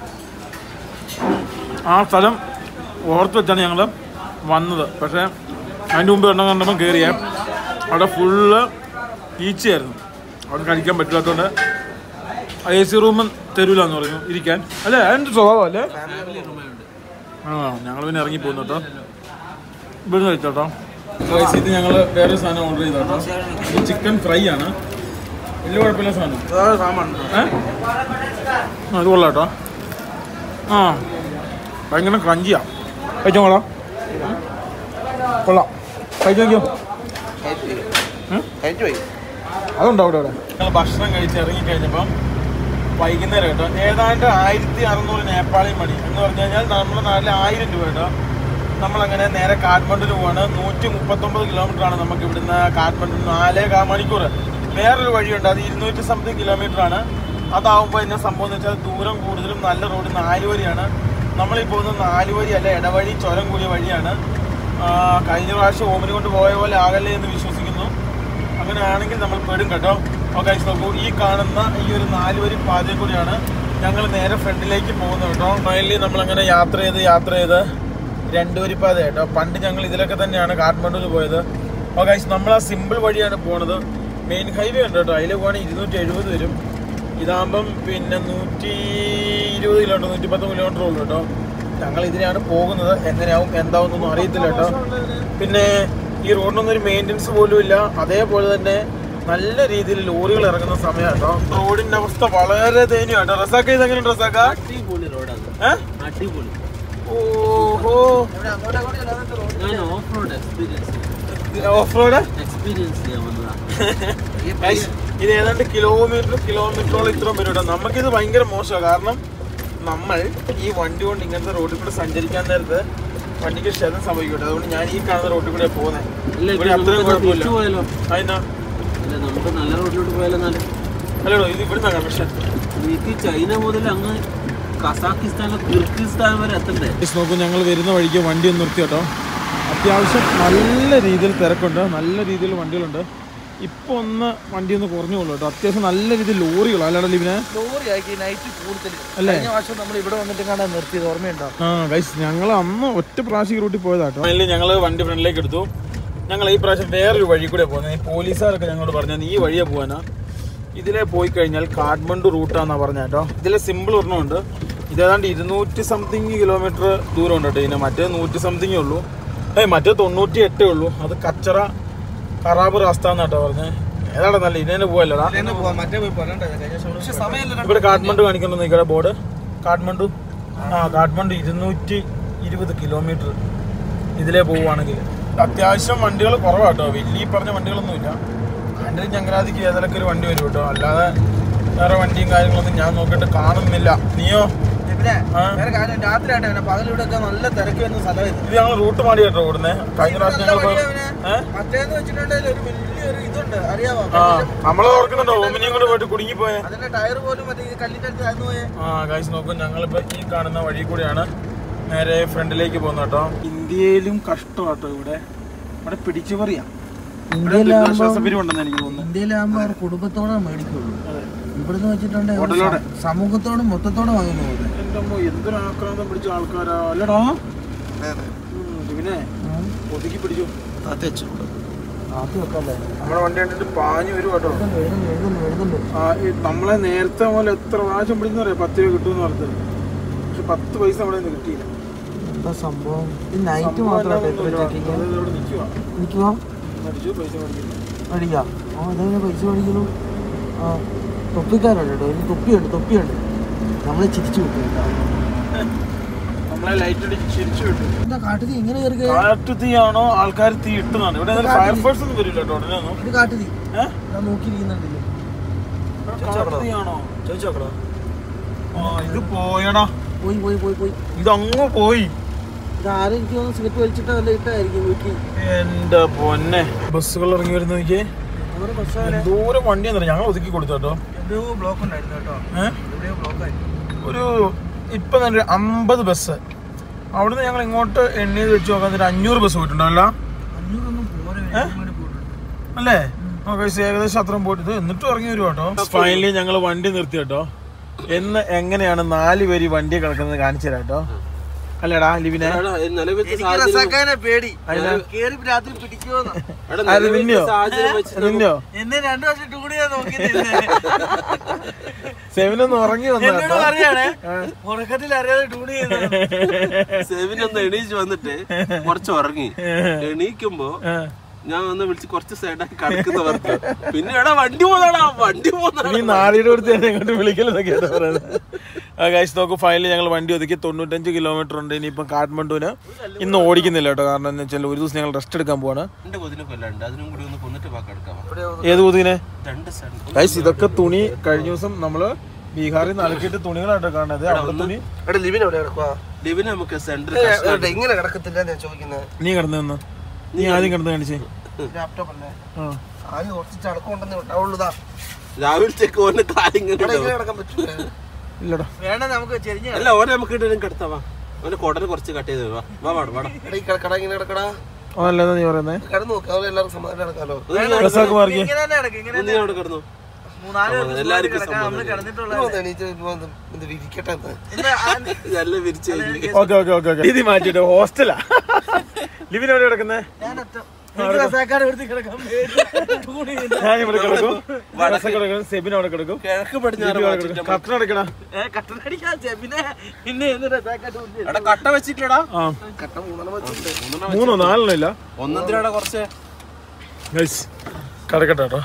ആ സ്ഥലം ഓർത്ത് വെച്ചാണ് ഞങ്ങൾ വന്നത് പക്ഷേ അതിൻ്റെ മുമ്പ് എണ്ണം കണ്ടപ്പം കയറിയേ അവിടെ ഫുള്ള് ഈച്ചയായിരുന്നു അവിടെ കഴിക്കാൻ പറ്റില്ലാത്തതുകൊണ്ട് എ സി റൂം തരൂലെന്ന് പറഞ്ഞു ഇരിക്കാൻ അല്ലേ അതിൻ്റെ സ്വഭാവം അല്ലേ ഫാമിലി റൂമുണ്ട് ആ ഞങ്ങൾ പിന്നെ ഇറങ്ങി പോകുന്നു കേട്ടോ ഇവിടുന്ന് കഴിച്ചോട്ടോ ഇത് ഞങ്ങൾ വേറെ സാധനം ഓർഡർ ചെയ്തു കേട്ടോ ഇത് ചിക്കൻ ഫ്രൈ ആണ് വലിയ കുഴപ്പമില്ല സാധനം സാമാണ് ഏ ആ അത് കൊള്ളാം കേട്ടോ ആ ഭയങ്കര ക്രഞ്ചിയാ കഴിച്ചോ കൊള്ളാം കൊള്ളാം കഴിച്ചു നോക്കിയോ കഴിച്ചു പോയി അതുണ്ടോ അവിടെ അവിടെ ഞങ്ങൾ ഭക്ഷണം കഴിച്ച് ഇറങ്ങി കഴിഞ്ഞപ്പം വൈകുന്നേരം കേട്ടോ ഏതാണ്ട് ആയിരത്തി അറുന്നൂറ് നേപ്പാളി മണി എന്ന് പറഞ്ഞു കഴിഞ്ഞാൽ നമ്മുടെ നാട്ടിൽ ആയിരം രൂപ കേട്ടോ നമ്മളങ്ങനെ നേരെ കാഠ്മണ്ഡുവിന് പോവാണ് നൂറ്റി മുപ്പത്തൊമ്പത് കിലോമീറ്റർ ആണ് നമുക്ക് ഇവിടുന്ന് കാഠ്മണ്ഡു നാലേ കാ മണിക്കൂർ വേറൊരു വഴിയുണ്ട് അത് ഇരുന്നൂറ്റി സംതിങ് കിലോമീറ്റർ ആണ് അതാവുമ്പോൾ എന്നെ സംഭവം എന്ന് വെച്ചാൽ ദൂരം കൂടുതലും നല്ല റോഡ് നാലുവരിയാണ് നമ്മളീ പോകുന്നത് നാലുവരി അല്ല ഇടവഴി ചുരം കൂടിയ വഴിയാണ് ആ, കഴിഞ്ഞ പ്രാവശ്യം ഓമിന് കൊണ്ട് പോയ പോലെ ആകല്ലേ എന്ന് വിശ്വസിക്കുന്നു അങ്ങനെയാണെങ്കിൽ നമ്മൾ പെടും കേട്ടോ ഓക്കെ നോക്കൂ ഈ കാണുന്ന ഈ ഒരു നാലുവരി പാതയിൽ കൂടിയാണ് ഞങ്ങൾ നേരെ ഫ്രണ്ടിലേക്ക് പോകുന്നത് കേട്ടോ ഫൈനലി നമ്മളങ്ങനെ യാത്ര ചെയ്ത് യാത്ര ചെയ്ത് രണ്ടുവരി പാത കേട്ടോ പണ്ട് ഞങ്ങൾ ഇതിലൊക്കെ തന്നെയാണ് കാഠ്മണ്ഡുവിൽ പോയത് ഓക്കെ നമ്മൾ ആ സിമ്പിൾ വഴിയാണ് പോണത് മെയിൻ ഹൈവേ ഉണ്ട് കേട്ടോ അതിൽ പോകണമെങ്കിൽ ഇരുന്നൂറ്റി എഴുപത് വരും ഇതാകുമ്പം പിന്നെ നൂറ്റി ഇരുപത് കിലോമീറ്റർ നൂറ്റി പത്ത് കിലോമീറ്റർ ഉള്ളൂ കേട്ടോ ഞങ്ങൾ ഇതിനാണ് പോകുന്നത് എങ്ങനെയാവും എന്താവുന്നൊന്നും അറിയത്തില്ല കേട്ടോ പിന്നെ ഈ റോഡിനൊന്നും ഒരു മെയിൻ്റെനൻസ് പോലും ഇല്ല അതേപോലെ തന്നെ നല്ല രീതിയിൽ ലോറികൾ ഇറങ്ങുന്ന സമയം കേട്ടോ റോഡിന്റെ അവസ്ഥ വളരെ ദയനീയം കേട്ടോ റസാക്ക ഇതെങ്ങനെ റസാക്ക അടിപൊളി റോഡാണ് ഏഹ് അടിപൊളി ഓഹോ ഞാൻ off road experience off road experience ചെയ്യാൻ വന്നതാ Guys, ഇത് ഏതാണ്ട് കിലോമീറ്റർ കിലോമീറ്ററോളം ഇത്രയും വരും കേട്ടോ നമുക്കിത് ഭയങ്കര മോശമാണ് കാരണം നമ്മൾ ഈ വണ്ടി കൊണ്ട് ഇങ്ങനത്തെ റോഡിൽ കൂടെ സഞ്ചരിക്കാൻ നേരത്ത് വണ്ടിക്ക് ക്ഷതം സംഭവിക്കട്ടെ അതുകൊണ്ട് ഞാൻ ഈ കാണുന്ന റോഡിൽ കൂടെ പോകുന്നത് ഇല്ല ഇവിടെ ഇപ്പൊ അത്രയും നമുക്ക് കുഴപ്പമില്ല തിരിച്ചു പോയാലോ അതിനാ അല്ല നമുക്ക് നല്ല റോഡിലോട്ട് പോയാലോ എന്നാലും അല്ലടോ ഇത് ഇവിടുന്നാണ് പക്ഷേ എനിക്ക് ചൈന മുതൽ അങ്ങ് കസാക്കിസ്ഥാനിലെ കിർഗിസ്ഥാൻ വരെ എത്തണ്ടേ നോക്കൂ ഞങ്ങൾ വരുന്ന വഴിക്ക് വണ്ടി ഒന്ന് നിർത്തി കേട്ടോ അത്യാവശ്യം നല്ല രീതിയിൽ തിരക്കുണ്ട് നല്ല രീതിയിൽ വണ്ടികളുണ്ട് ഇപ്പോൾ ഒന്ന് വണ്ടി ഒന്ന് കുറഞ്ഞുള്ളൂ കേട്ടോ അത്യാവശ്യം നല്ല രീതിയിൽ ലോറികളാണ് അല്ലാതെ ലിവിനെ ലോറി ആക്കി നൈറ്റ് കൂടുതൽ അല്ലേ? കഴിഞ്ഞ വർഷം നമ്മൾ ഇവിടെ വന്നിട്ട് കാണാൻ നിർത്തിയത് ഓർമ്മയുണ്ടോ ആ ഗൈസ് ഞങ്ങൾ അന്ന് ഒറ്റ പ്രാവശ്യം ഈ റൂട്ടിൽ പോയതാട്ടോ അതിൽ ഞങ്ങൾ വണ്ടി ഫ്രണ്ടിലേക്ക് എടുത്തു ഞങ്ങൾ ഈ പ്രാവശ്യം വേറൊരു വഴി കൂടെ പോകുന്നത് ഈ പോലീസുകാരൊക്കെ ഞങ്ങളോട് പറഞ്ഞത് ഈ വഴിയെ പോകാനാ ഇതിലെ പോയി കഴിഞ്ഞാൽ കാഠ്മണ്ഡു റൂട്ടാന്നാ പറഞ്ഞ കേട്ടോ ഇതിലെ സിമ്പിൾ ഒരെണ്ണമുണ്ട് ഇതേതാണ്ട് ഇരുന്നൂറ്റി സംതിങ് കിലോമീറ്റർ ദൂരം ഉണ്ട് കേട്ടോ ഇതിന് മറ്റേ നൂറ്റി സംതിങ്ങേ ഉള്ളൂ ഏയ് മറ്റേ തൊണ്ണൂറ്റി എട്ടേ ഉള്ളൂ അത് കച്ചറ കറാബ് റാസ്ത എന്നാട്ടോ പറഞ്ഞത് ഏതാടാ നല്ല ഇതിനെ പോവല്ലടാ മറ്റേ പോയി പറയണ്ടേ കഴിഞ്ഞ പക്ഷെ സമയമില്ല ഇവിടെ കാഠ്മണ്ഡു കാണിക്കുന്നു നിങ്ങളുടെ ബോർഡ് കാഠ്മണ്ഡു ആ കാഠ്മണ്ഡു ഇരുന്നൂറ്റി ഇരുപത് കിലോമീറ്റർ ഇതിലേ പോവുകയാണെങ്കിൽ അത്യാവശ്യം വണ്ടികൾ കുറവാട്ടോ വലിയ ഈ പറഞ്ഞ വണ്ടികളൊന്നുമില്ല എൻ്റെ ചങ്ങരാതിക്ക് ഏതൊക്കെ ഒരു വണ്ടി വരും കേട്ടോ അല്ലാതെ വേറെ വണ്ടിയും കാര്യങ്ങളൊന്നും ഞാൻ നോക്കിയിട്ട് കാണുന്നില്ല നീയോ പിന്നെ ആ. വേറെ കാര്യം രാത്രി ആട്ടെ പിന്നെ പകലിവിടെ ഒക്കെ നല്ല തിരക്ക് വരുന്ന സ്ഥലം ഇത് ഇത് ഞങ്ങൾ റൂട്ട് മാറി കേട്ടോ ഓടുന്നേ കഴിഞ്ഞ പ്രാവശ്യം ഞങ്ങൾ പോയ- ഏ? മറ്റേന്ന് വെച്ചിട്ടുണ്ടെങ്കിൽ ഒരു വലിയൊരു ഇതുണ്ട് അറിയാമോ ആ നമ്മളെ ഓർക്കുന്നുണ്ടോ ഓമിനിയും കൂടെ പോയിട്ട് കുടുങ്ങിപ്പോയെ അതിന്റെ ടയർ പോലും മറ്റേ ഈ കല്ലിന്റെ അടുത്ത് ആയിരുന്നു പോയെ ആ ഗൈസ് നോക്കൂ ഞങ്ങളിപ്പോ ഈ കാണുന്ന വഴി കൂടിയാണ് നേരെ ഫ്രണ്ടിലേക്ക് പോകുന്നത് കേട്ടോ ഇന്ത്യയിലും കഷ്ടമാട്ടോ ഇവിടെ ഇവിടെ പിടിച്ചു പറയാം ഇവിടെ ദുരിതാശ്വാസ പിരിവുണ്ടെന്ന് എനിക്ക് തോന്നുന്നത് ഇന്ത്യയിലാകുമ്പോ അവർ കുടുംബത്തോടെ മേടിക്കുള്ളൂ ഇവിടുന്ന് വെച്ചിട്ടുണ്ടെങ്കിൽ അവർ ഹോട്ടലോടെ. സ- സമൂഹത്തോടും മൊത്തത്തോടെ വാങ്ങുന്നു പോലെ എന്റെ അമ്മോ എന്തൊരു ആക്രാന്തം പിടിച്ച ആൾക്കാരാ അല്ലടാ ഉം, പിന്നെ ഒതുക്കി പിടിച്ചു ആദ്യം വെക്കല്ലേ നമ്മുടെ വണ്ടി കണ്ടിട്ട് പാഞ്ഞു വരും കേട്ടോ എഴുതുന്നു എഴുതുന്നു എഴുതുന്നു ആ, ഈ നമ്മളെ നേരത്തെ പോലെ എത്ര പ്രാവശ്യം പിടിച്ചെന്ന് പറയാം പത്ത് രൂപ കിട്ടുമെന്ന് പറഞ്ഞത് പക്ഷെ പത്ത് പൈസ നമ്മുടെ കയ്യിൽ നിന്ന് കിട്ടിയില്ല എന്താ സംഭവം ഈ നൈറ്റ് സംഭവം മാത്രം എന്താണെന്നൊന്നും ഇല്ല. അത് ഇവിടെ നിൽക്കുവാ നിൽക്കുവാ അടിച്ചു പൈസ മേടിക്കുന്നു മേടിക്കാം ആ അതെങ്ങനെ പൈസ മേടിക്കുന്നു ആ തൊപ്പിക്കാരുണ്ട് കേട്ടോ ഒരു തൊപ്പിയുണ്ട് തൊപ്പിയുണ്ട് നമ്മളെ ചിരിച്ചു വിട്ടു കേട്ടോ നമ്മളെ ലൈറ്റ് അടിച്ച് ചിരിച്ചു വിട്ടു എന്താ കാട്ടുതീ ഇങ്ങനെ കയറി കാട്ടു തീയാണോ ആൾക്കാർ തീ ഇട്ടുന്നതാണ് ഇവിടെ ഫയർഫോഴ്സ് ഒന്നും വരില്ല കേട്ടോ ഉടനെ ഒന്നും ഇത് കാട്ടുതീ ഏഹ് ഞാൻ നോക്കിയിരിക്കുന്നുണ്ടല്ലോ കാട്ടു തീയാണോ ചോദിച്ചോക്കടാ ആ ഇത് പോയടാ പോയി പോയി പോയി പോയി ഇതങ്ങ് പോയി ഇത് ആരും എനിക്ക് തോന്നുന്നു സിഗരറ്റ് വലിച്ചിട്ട് വല്ല ഇട്ടായിരിക്കും വീട്ടിൽ എന്റെ പൊന്നെ ബസ്സുകൾ ഇറങ്ങി വരുന്ന നോക്കിയേ ഓരോ ബസ്സാണ് ദൂരം വണ്ടി എന്നാ ഞങ്ങൾ ഒതുക്കി കൊടുത്തു കേട്ടോ എവിടെയോ ബ്ലോക്ക് ഉണ്ടായിരുന്നു കേട്ടോ ഏഹ് എവിടെയോ ബ്ലോക്ക് ആയിരുന്നു ഒരു ഇപ്പൊ തന്നെ ഒരു അമ്പത് ബസ് അവിടുന്ന് ഞങ്ങൾ ഇങ്ങോട്ട് എണ്ണി വെച്ച് നോക്കാൻ ഒരു അഞ്ഞൂറ് ബസ് പോയിട്ടുണ്ടല്ലോ അഞ്ഞൂറൊന്നും പോരെ വേണ്ടി പോയിട്ടുണ്ട് അല്ലേ നമുക്ക് ഏകദേശം അത്രയും പോയിട്ട് ഇത് എന്നിട്ടും ഇറങ്ങി വരും കേട്ടോ ഫൈനലി ഞങ്ങൾ വണ്ടി നിർത്തി കേട്ടോ എന്ന് എങ്ങനെയാണ് നാല് പേര് ഈ വണ്ടി കിടക്കുന്നത് കാണിച്ചു തരാം കേട്ടോ അല്ലേടാ ലിവിനെ എടാ, ഈ നിലവിലത്തെ എനിക്ക് സാഹചര്യം റസാക്കാനെ പേടി അതിനാ? കേറി രാത്രി പിടിക്കുമോന്ന് എടാ, ആര് നിലവിലത്തെ നിന്നെയോ? സാഹചര്യം വെച്ച് നിന്നോ എന്നെ രണ്ടു വർഷം ടൂണിയാ നോക്കിയത് സെവനൊന്ന് ഉറങ്ങി വന്നു എന്നോട് കേട്ടോ പറയാണ് ഉറക്കത്തിൽ അറിയാതെ ടൂണി ചെയ്യുന്നത് സെവിനൊന്ന് എണീച്ച് വന്നിട്ട് കുറച്ച് ഉറങ്ങി എണീക്കുമ്പോ ഞാൻ ഒന്ന് വിളിച്ച് കുറച്ച് സൈഡാക്കി കിടക്കുന്ന പറഞ്ഞു പിന്നെ എടാ വണ്ടി പോന്നാടാ വണ്ടി പോന്നാ ഇനി നാടിയുടെ അടുത്ത് തന്നെ ഇങ്ങോട്ട് വിളിക്കലെന്നൊക്കെയാണ് പറയുന്നത് ഗൈസ് നോക്കൂ ഫൈനലി ഞങ്ങൾ വണ്ടി ഒതുക്കി തൊണ്ണൂറ്റഞ്ച് കിലോമീറ്റർ ഉണ്ട് ഇനിയിപ്പം കാഠ്മണ്ഡുവിന് ഇന്ന് ഓടിക്കുന്നില്ല കേട്ടോ കാരണം എന്താ വെച്ചാൽ ഒരു ദിവസം ഞങ്ങൾ റെസ്റ്റ് എടുക്കാൻ പോവാണ് രണ്ട് കൊതിനെ കൊല്ലാണ്ട് അതിനും കൂടി ഒന്ന് കൊന്നിട്ട് ബാക്കി എടുക്കാം ഏത് കൊതുകിനെ രണ്ട് സ്ഥലം ഗൈസ് ഇതൊക്കെ തുണി കഴിഞ്ഞ ദിവസം നമ്മൾ ബീഹാറിൽ നിന്ന് അലക്കിയിട്ട് തുണികളാട്ടോ കാണുന്നത് അവിടെ തുണി എടാ ലിവിൻ എവിടെ കിടക്കുവാ ലിവിന് നമുക്ക് സെന്റർ ഏ, എടാ, ഇങ്ങനെ കിടക്കത്തില്ല ഞാൻ ചോദിക്കുന്നത് നീ കിടന്നു നിന്ന് നീ ആദ്യം കിടന്ന് കാണിച്ചേ ലാപ്ടോപ്പ് അല്ലേ ആ ആദ്യം കുറച്ച് ചടക്കമുണ്ടെന്ന് വിട്ടാവുള്ളതാ രാവിലത്തേക്ക് ഓന് കാലിങ്ങനെ എടാ ഇങ്ങനെ കിടക്കാൻ പറ്റൂല ഇല്ലടാ വേണ്ട നമുക്ക് ചെരിഞ്ഞ അല്ല ഓനെ നമുക്ക് ഇടലും കിടത്താ വാ ഓന്റെ കൊടന് കുറച്ച് കട്ട് ചെയ്ത് വാ വാ വാടാ വാടാ എടാ ഈ കിടക്കട ഇങ്ങനെ കിടക്കടാ അതല്ലെന്നാ നീ പറയുന്നേ കിടന്നു നോക്കാം അതുപോലെ എല്ലാവർക്കും സമാധാനം കിടക്കാലോ ഡ്രസ്സൊക്കെ മാറിക്കേ ഇങ്ങനെ തന്നെ കിടക്കും ഇങ്ങനെ നീ അവിടെ കിടന്നു മൂന്നാല് സമ്മതം. എല്ലാവർക്കും കിടക്കാം നമ്മള് സമ്മതം. കിടന്നിട്ടുള്ള ഇപ്പൊ എണീറ്റ് ഇപ്പൊ എന്ത് എന്ത് വിരിക്കട്ടെ എന്ന്. നല്ല വിരിച്ചു കഴിഞ്ഞു ഓക്കെ ഓക്കെ ഓക്കെ ഓക്കെ ഇത് മാറ്റിട്ട് ഹോസ്റ്റലാ ലിവിൻ എവിടെ കിടക്കുന്നേ റസാക്കാട് എടുത്ത് കിടക്കാൻ ഞാൻ ഇവിടെ കിടക്കും ഡ്രസ്സൊക്കെ കിടക്കും സെബിൻ അവിടെ കിടക്കും കിഴക്ക് പടിഞ്ഞാറ് ലിബി അവിടെ കിടക്കും കട്ടൻ അടക്കണ കട്ടനടിക്കാൻ ചെബിനെ പിന്നെ എന്ന് റസാക്കാട്ട് മുന്നിൽ എടാ കട്ട വെച്ചിട്ടടാ ആ കട്ട മൂന്നെണ്ണം വെച്ചിട്ടുണ്ട് മൂന്നോ നാലെണ്ണോ ഇല്ല ഒന്നെന്തിനാടാ കുറച്ച് ഗൈസ് കിടക്കട്ടെ കേട്ടോ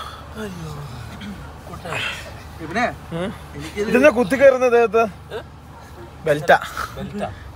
ചെബിനെ ഇതെന്നാ കുത്തി കയറുന്നത് ദേഹത്ത് ബെൽറ്റാ ബെൽറ്റാ